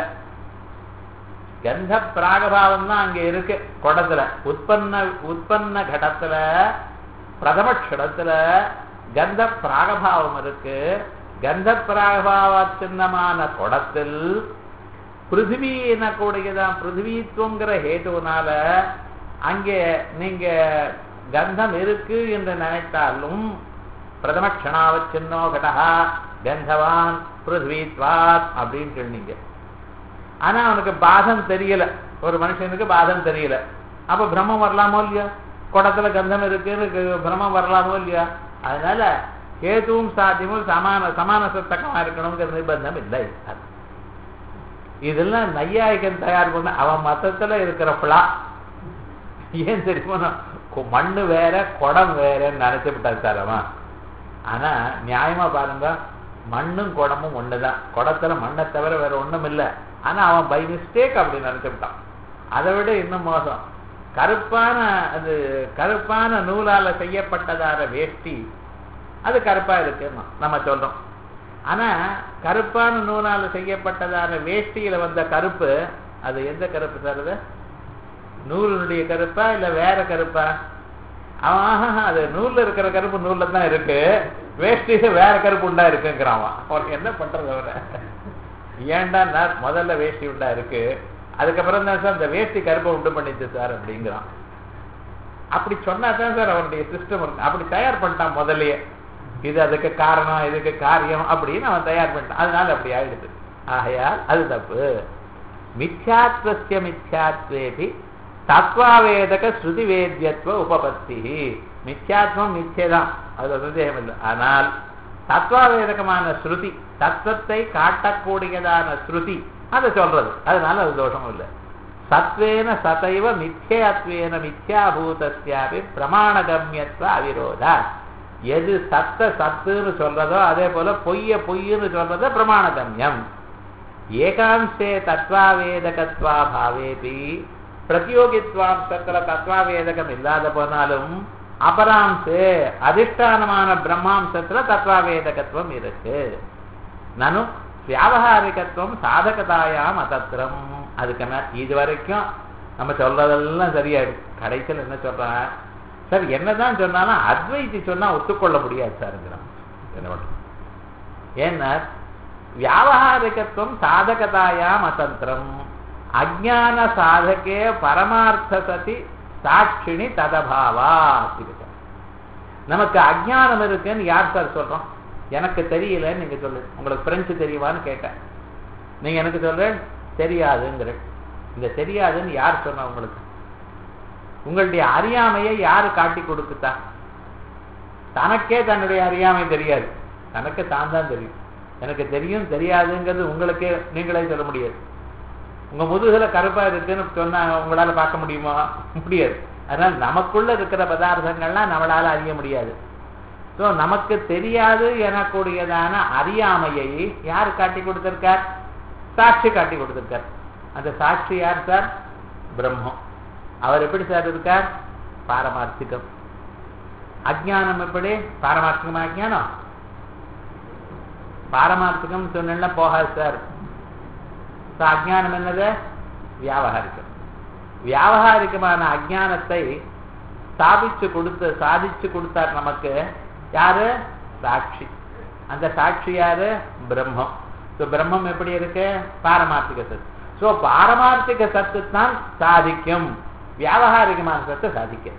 கந்த பிராகபாவம் தான் அங்க இருக்கு குடத்துல உற்பன்ன உற்பன்ன கடத்துல பிரதம க்ஷணத்துல கந்த பிராகபாவம் இருக்கு கந்த பிராகபாவ சின்னமான குடத்தில் பிருத்திவி எனக்கூடியதான் பிருத்திவித்துவங்கிற ஹேட்டுனால அங்கே நீங்க கந்தம் இருக்கு என்று நினைத்தாலும் பிரதம க்ஷணாவ சின்னோ கடகா கந்தவான் பிருத்வித்வாத் அப்படின்னு சொன்னீங்க ஆனா அவனுக்கு பாதம் தெரியல ஒரு மனுஷனுக்கு பாதம் தெரியல அப்ப பிரம்மம் வரலாமோ இல்லையா குடத்துல கந்தம் இருக்குன்னு பிரம்மம் வரலாமோ இல்லையா அதனால கேதுவும் சாத்தியமும் சமான சமான சத்தகமா இருக்கணுங்கிற நிர்பந்தம் இல்லை இதெல்லாம் நையாயிகன் தயார் பண்ண அவன் மத்தத்துல இருக்கிற பிளா ஏன் தெரியுமா மண்ணு வேற குடம் வேறன்னு நினைச்சுட்டாரு சார் அவன் ஆனா நியாயமா பாருங்க மண்ணும் குடமும் ஒண்ணுதான் குடத்துல மண்ணை தவிர வேற ஒண்ணும் இல்லை ஆனா அவன் பை மிஸ்டேக் அப்படி நினைச்சுட்டான் அதை விட இன்னும் மோசம் கருப்பான அது கருப்பான நூலால செய்யப்பட்டதான வேஷ்டி அது கருப்பா இருக்கு நம்ம சொல்றோம் ஆனா கருப்பான நூலால செய்யப்பட்டதான வேஷ்டியில வந்த கருப்பு அது எந்த கருப்பு சார் அது நூலினுடைய கருப்பா இல்ல வேற கருப்பா அவன் அது நூல்ல இருக்கிற கருப்பு நூல்ல தான் இருக்கு வேஷ்டியில வேற கருப்பு உண்டா இருக்குங்கிறான் அவனுக்கு என்ன பண்றது அவரை ஏன்டா முதல்ல வேஷ்டி உண்டா இருக்கு அதுக்கப்புறம் தான் சார் இந்த வேஷ்டி கருப்பை உண்டு பண்ணிச்சு சார் அப்படிங்கிறான் அப்படி சொன்னா தான் சார் அவனுடைய சிஸ்டம் இருக்கு அப்படி தயார் பண்ணிட்டான் முதல்லயே இது அதுக்கு காரணம் இதுக்கு காரியம் அப்படின்னு அவன் தயார் பண்ணிட்டான் அதனால அப்படி ஆயிடுது ஆகையால் அது தப்பு மித்யாத்வசிய மித்யாத்வேபி தத்வாவேதக ஸ்ருதி வேத்தியத்துவ உபபத்தி மித்யாத்வம் மிச்சேதான் அது சந்தேகம் இல்லை ஆனால் தத்வாவேதகமான ஸ்ருதி தத்துவத்தை காட்டக்கூடியதான ஸ்ருதி அதை சொல்றது அதனால அது தோஷமும் இல்லை சத்வேன சதைவ மித்யாத்வேன மித்யாபூதஸ்யாபி பிரமாணகம்யத்துவ அவிரோதா எது சத்த சத்துன்னு சொல்றதோ அதே போல பொய்ய பொய்ன்னு சொல்றதோ பிரமாணகம்யம் ஏகாம்சே தத்வாவேதகத்வா பாவேபி பிரதியோகித்வாம்சத்துல தத்வாவேதகம் இல்லாத போனாலும் அபராம்சே அதிஷ்டானமான பிரம்மாம்சத்துல தத்வாவேதகத்துவம் இருக்கு நனு வியாபகாரிகத்துவம் சாதகதாயாம் அதத்திரம் அதுக்கு என்ன இது வரைக்கும் நம்ம சொல்றதெல்லாம் சரியாயிடும் கடைசியில் என்ன சொல்றான் சார் என்னதான் சொன்னாலும் அத்வைத்தி சொன்னா ஒத்துக்கொள்ள முடியாது சாருங்கிறான் என்ன பண்றது ஏன்னா வியாபகாரிகத்துவம் சாதகதாயாம் அத்தந்திரம் அஜான சாதகே பரமார்த்த சதி சாட்சிணி ததபாவா நமக்கு அஜானம் இருக்குன்னு யார் சார் சொல்றோம் எனக்கு தெரியலன்னு நீங்க சொல்லு உங்களுக்கு பிரெஞ்சு தெரியுமான்னு கேட்டேன் நீங்க எனக்கு சொல்ற தெரியாதுங்கிற இந்த தெரியாதுன்னு யார் சொன்ன உங்களுக்கு உங்களுடைய அறியாமையை யாரு காட்டி கொடுக்குதா தனக்கே தன்னுடைய அறியாமை தெரியாது தனக்கு தான் தான் தெரியும் எனக்கு தெரியும் தெரியாதுங்கிறது உங்களுக்கே நீங்களே சொல்ல முடியாது உங்க முதுகுல கருப்பா இருக்குன்னு சொன்னா உங்களால பார்க்க முடியுமா முடியாது அதனால நமக்குள்ள இருக்கிற பதார்த்தங்கள்லாம் நம்மளால அறிய முடியாது ஸோ நமக்கு தெரியாது எனக்கூடியதான அறியாமையை யார் காட்டி கொடுத்திருக்கார் சாட்சி காட்டி கொடுத்திருக்கார் அந்த சாட்சி யார் சார் பிரம்மம் அவர் எப்படி சார் இருக்கார் பாரமார்த்திகம் அஜானம் எப்படி பாரமார்த்திகமா அஜானம் பாரமார்த்திகம் சொன்னா போகாது சார் அஜானம் என்னது வியாபகாரிக்கம் வியாபகாரிகமான அஜானத்தை ஸ்தாபிச்சு கொடுத்து சாதிச்சு கொடுத்தார் நமக்கு யாரு சாட்சி அந்த சாட்சி யாரு பிரம்மம் ஸோ பிரம்மம் எப்படி இருக்கு பாரமார்த்திக சத்து ஸோ பாரமார்த்திக சத்து தான் சாதிக்கும் வியாபகாரிகமான சத்து சாதிக்கும்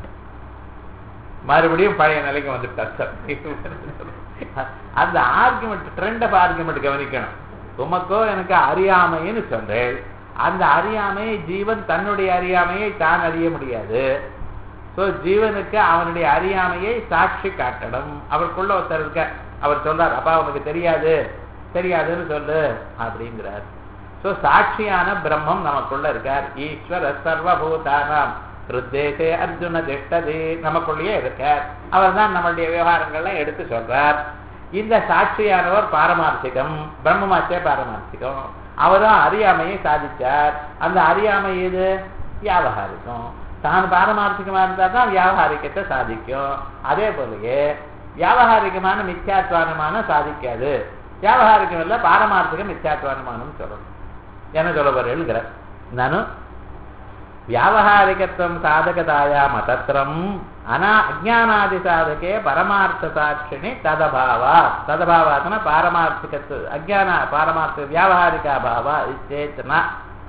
மறுபடியும் பழைய நிலைக்கு வந்துட்டார் சார் அந்த ஆர்குமெண்ட் ட்ரெண்ட் ஆஃப் ஆர்குமெண்ட் கவனிக்கணும் உமக்கோ எனக்கு அறியாமைன்னு சொல்றேன் அந்த அறியாமையை ஜீவன் தன்னுடைய அறியாமையை தான் அறிய முடியாது ஸோ ஜீவனுக்கு அவனுடைய அறியாமையை சாட்சி காட்டணும் அவருக்குள்ள ஒருத்தர் இருக்க அவர் சொல்றார் அப்பா உனக்கு தெரியாது தெரியாதுன்னு சொல்லு அப்படிங்கிறார் ஸோ சாட்சியான பிரம்மம் நமக்குள்ள இருக்கார் ஈஸ்வர சர்வபூதானாம் ஹிருத்தேசே அர்ஜுன திஷ்டதே நமக்குள்ளேயே இருக்கார் அவர் தான் நம்மளுடைய விவகாரங்கள்லாம் எடுத்து சொல்றார் இந்த சாட்சியானவர் பாரமார்த்திகம் பிரம்மமாச்சே பாரமார்த்திகம் அவரும் அறியாமையை சாதிச்சார் அந்த அறியாமை எது வியாபகாரிகம் தான் பாரமார்த்திகமா இருந்தா தான் வியாபகாரிக்கத்தை சாதிக்கும் அதே போலயே வியாபகாரிகமான மித்யாத்வானமான சாதிக்காது வியாபகாரிகம் இல்லை பாரமார்த்திகம் மித்யாத்வானமானம் சொல்லணும் என்ன சொல்ல போறேங்கிற நானு வியாபகாரிகத்துவம் சாதகதாயாம தத்திரம் அனா அஜானாதி சாதகே பரமார்த்த சாட்சிணி ததபாவா ததபாவாத்னா பாரமார்த்திகத்து அஜான பாரமார்த்த வியாபகாரிகாபாவா இச்சேத்னா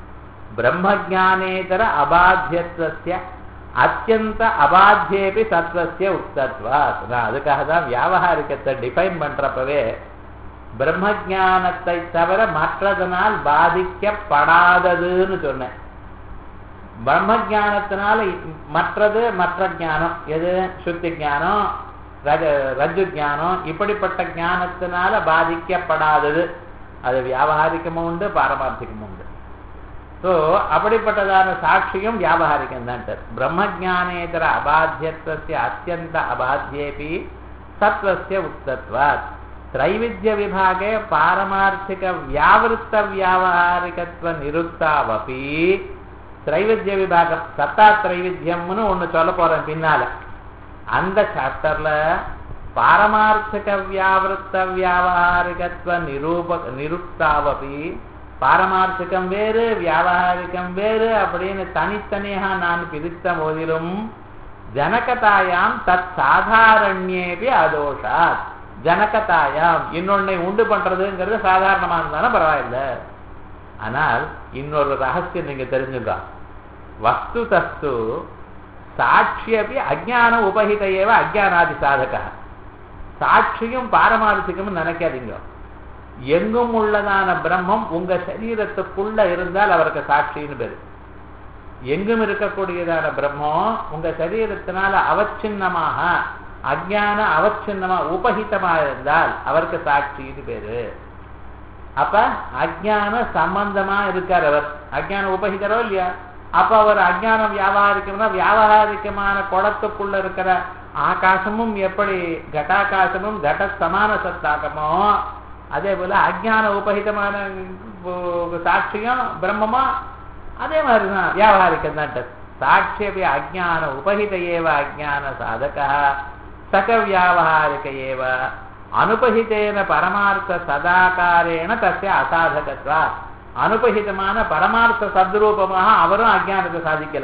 பிரம்மஜானேதர அபாத்தியத்துவஸ்ய அத்தியந்த அபாத்தியேபி சத்வசிய உக்தத்வாத் நான் அதுக்காக தான் வியாபகாரிகத்தை டிஃபைன் பண்றப்பவே பிரம்மஜானத்தை தவிர மற்றதனால் பாதிக்கப்படாததுன்னு சொன்னேன் பிரம்மஜானத்தினால மற்றது மற்ற ஞானம் எது சுத்தி ஞானம் ரஜ ரஜு ஞானம் இப்படிப்பட்ட ஞானத்தினால பாதிக்கப்படாதது அது வியாபகாரிக்கமும் உண்டு பாரமார்த்திகமும் உண்டு ஸோ அப்படிப்பட்டதான சாட்சியும் வியாபகாரிகம் தான் பிரம்மஜானேதர அபாத்தியத்துவசிய அத்தியந்த அபாத்தியேபி சத்வசிய உக்தத்வாத் त्रैविध्य विभागे पारमार्थिक व्यावृत्त व्यावहारिकत्व निरुक्तावपि திரைவித்ய விபாகம் சத்தா திரைவித்யம்னு ஒண்ணு சொல்ல போறேன் பின்னால அந்த சாப்டர்ல பாரமார்த்திக வியாவிருத்த வியாவகாரிகத்துவ நிரூப நிருக்தாவபி பாரமார்த்திகம் வேறு வியாவகாரிகம் வேறு அப்படின்னு தனித்தனியாக நான் பிரித்த போதிலும் ஜனகதாயாம் தத் சாதாரண்யேபி அதோஷாத் ஜனகதாயாம் இன்னொன்னை உண்டு பண்றதுங்கிறது சாதாரணமா இருந்தாலும் பரவாயில்ல ஆனால் இன்னொரு ரகசியம் நீங்க தெரிஞ்சுங்க வஸ்து தஸ்து சாட்சியப்பி அஜான உபகித ஏவ அஜானாதி சாதக சாட்சியும் பாரமார்த்திகமும் நினைக்காதீங்க எங்கும் உள்ளதான பிரம்மம் உங்க சரீரத்துக்குள்ள இருந்தால் அவருக்கு சாட்சின்னு பேரு எங்கும் இருக்கக்கூடியதான பிரம்மம் உங்க சரீரத்தினால அவச்சின்னமாக அஜான அவச்சின்னமா உபகிதமா இருந்தால் அவருக்கு சாட்சின்னு பேரு அப்ப அஜான சம்பந்தமா இருக்கார் அவர் அஜான உபகிதரோ இல்லையா அப்ப அவர் அஜானம் வியாபாரிக்கம்னா வியாபாரிக்கமான குளத்துக்குள்ள இருக்கிற ஆகாசமும் எப்படி கட்டாகாசமும் கட சமான சத்தாகமோ அதே போல அஜான உபகிதமான சாட்சியம் பிரம்மமா அதே மாதிரிதான் வியாபாரிக்கம் தான் சாட்சியபி அஜான உபகித ஏவ அஜான சாதக சக வியாபாரிக ஏவ அனுபகிதேன பரமார்த்த சதாகாரேன தசிய அசாதகத்வா அனுபகிதமான பரமார்த்த சத்ரூபமாக அவரும் அஜானத்தை சாதிக்கல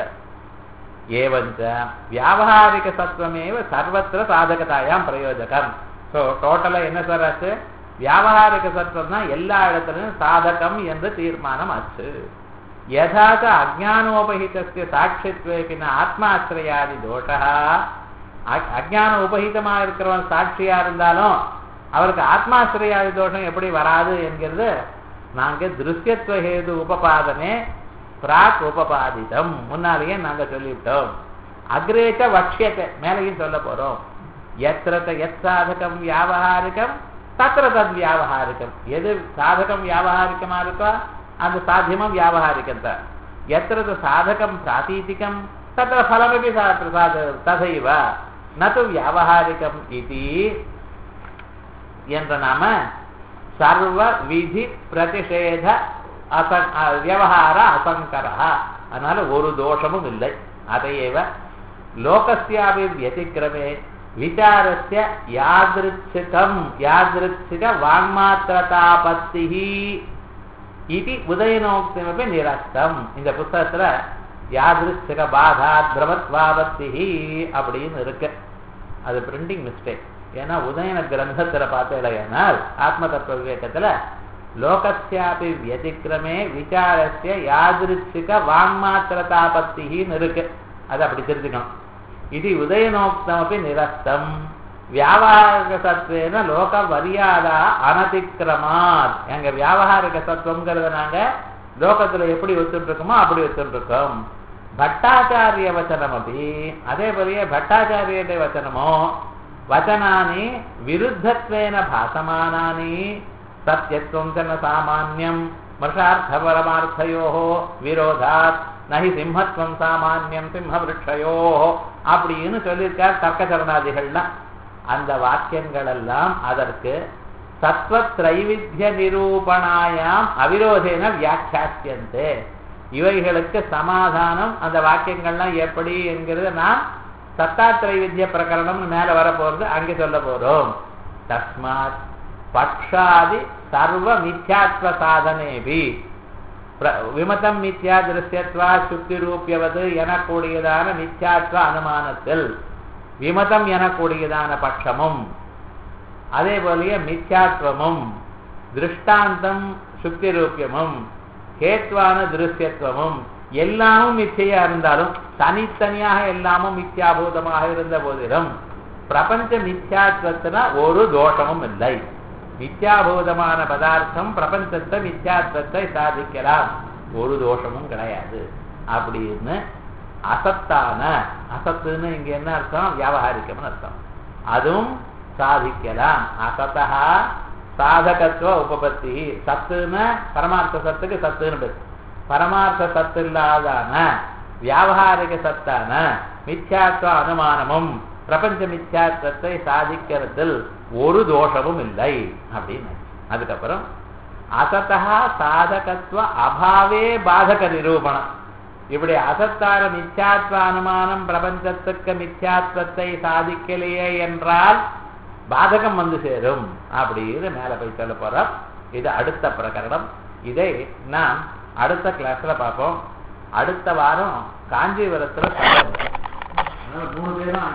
ஏவஞ்ச வியாபாரிக சத்துவமேவ சர்வத்திர சாதகதாயாம் பிரயோஜகம் ஸோ டோட்டலாக என்ன சார் ஆச்சு வியாபாரிக சத்துவம் தான் எல்லா இடத்துலையும் சாதகம் என்று தீர்மானம் ஆச்சு யதாச்ச அஜானோபகிதஸ்ய சாட்சித்வேபின ஆத்மாசிரயாதி தோஷா அஜான உபகிதமாக இருக்கிறவன் சாட்சியா இருந்தாலும் அவருக்கு ஆத்மாசிரியாதி தோஷம் எப்படி வராது என்கிறது நாங்க திருஷ்யத்துவ ஹேது உபபாதனே பிராக் உபபாதிதம் முன்னாலேயே நாங்க சொல்லிவிட்டோம் அக்ரேச்ச வட்சியத்தை மேலையும் சொல்ல போறோம் எத்திரத்த எத் சாதகம் வியாபகாரிகம் தத்திர தத் வியாபகாரிகம் எது சாதகம் வியாபகாரிகமா இருக்கோ அந்த சாத்தியமும் வியாபகாரிகம் தான் எத்திரத்து சாதகம் பிராத்தீதிகம் தத்திர ஃபலமபி ததைவ நது வியாபகாரிகம் இது என்ற நாம சர்வ விதி பிரதிஷேத அசங் வியவகார அசங்கரா அதனால ஒரு தோஷமும் இல்லை அதையேவ லோகஸ்யாபி வியதிக்கிரமே விசாரஸ்ய யாதிருச்சிகம் யாதிருச்சிக வாங்மாத்திரதாபத்தி இது உதயனோக்திமபி நிரஸ்தம் இந்த புஸ்தகத்துல யாதிருச்சிக பாதாத் பிரமத்வாபத்தி அப்படின்னு இருக்கு அது பிரிண்டிங் மிஸ்டேக் ஏன்னா உதயன கிரந்தத்துல பார்த்தேனால் ஆத்ம தத்துவ விவேகத்துல லோகஸ்யாபி வியதிக்கிரமே விசாரஸ்ய யாதிருச்சிக வாங்மாத்திரதாபத்தின்னு இருக்கு அது அப்படி தெரிஞ்சுக்கணும் இது உதயனோக்தமப்பி நிரஸ்தம் வியாபாரிக சத்வேன லோக மரியாதா அனதிக்கிரமாத் எங்க வியாபாரிக சத்துவங்கிறத நாங்க லோகத்துல எப்படி ஒத்துட்டு இருக்கோமோ அப்படி ஒத்துட்டு இருக்கோம் பட்டாச்சாரிய வச்சனம் அப்படி அதே போலயே பட்டாச்சாரிய வச்சனமோ வச்சனானி விருத்தத்வேன பாசமானானி சத்யத்துவம் ஜன சாமானியம் மர்ஷார்த்த பரமார்த்தையோ விரோதாத் நகி சிம்மத்துவம் சாமானியம் சிம்ம விருட்சயோ அப்படின்னு சொல்லியிருக்கார் தர்க்க சரணாதிகள்லாம் அந்த வாக்கியங்கள் எல்லாம் அதற்கு சத்வத்ரைவித்ய நிரூபணாயாம் அவிரோதேன வியாக்கியாசியந்தே இவைகளுக்கு சமாதானம் அந்த வாக்கியங்கள்லாம் எப்படி என்கிறத நான் சத்தாத்திரைவித்ய பிரகரணம்னு மேல வரப்போறது அங்கே சொல்ல போறோம் தஸ்மாத் பக்ஷாதி சர்வ மித்யாத்வ சாதனேபி விமதம் மித்யா திருஷ்யத்வா சுத்தி ரூபியவது எனக்கூடியதான மித்யாத்வ அனுமானத்தில் விமதம் எனக்கூடியதான பட்சமும் அதே போலயே மித்யாத்வமும் திருஷ்டாந்தம் சுத்தி ரூபியமும் கேத்வான திருஷ்யத்துவமும் எல்லாமும் மிச்சையா இருந்தாலும் தனித்தனியாக எல்லாமும் மித்யாபூதமாக இருந்த போதிலும் பிரபஞ்ச மித்யாத்வத்தினா ஒரு தோஷமும் இல்லை மித்யாபூதமான பதார்த்தம் பிரபஞ்சத்தை மித்யாத்வத்தை சாதிக்கலாம் ஒரு தோஷமும் கிடையாது அப்படின்னு அசத்தான அசத்துன்னு இங்க என்ன அர்த்தம் வியாபகாரிக்கம்னு அர்த்தம் அதுவும் சாதிக்கலாம் அசத்தா சாதகத்துவ உபபத்தி சத்துன்னு பரமார்த்த சத்துக்கு சத்துன்னு பேர் பரமார்த்த சத்து இல்லாதான வியாபகாரிக சத்தான மித்யாத்வ அனுமானமும் பிரபஞ்ச மித்யாத்வத்தை சாதிக்கிறதில் ஒரு தோஷமும் இல்லை அப்படின்னு அதுக்கப்புறம் அசத்தா சாதகத்துவ அபாவே பாதக நிரூபணம் இப்படி அசத்தான மித்யாத்வ அனுமானம் பிரபஞ்சத்துக்கு மித்யாத்வத்தை சாதிக்கலையே என்றால் பாதகம் வந்து சேரும் அப்படின்னு மேல போய் சொல்ல போறோம் இது அடுத்த பிரகரணம் இதை நாம் அடுத்த கிளாஸ்ல பார்ப்போம் அடுத்த வாரம் காஞ்சிபுரத்துல மூணு பேரும்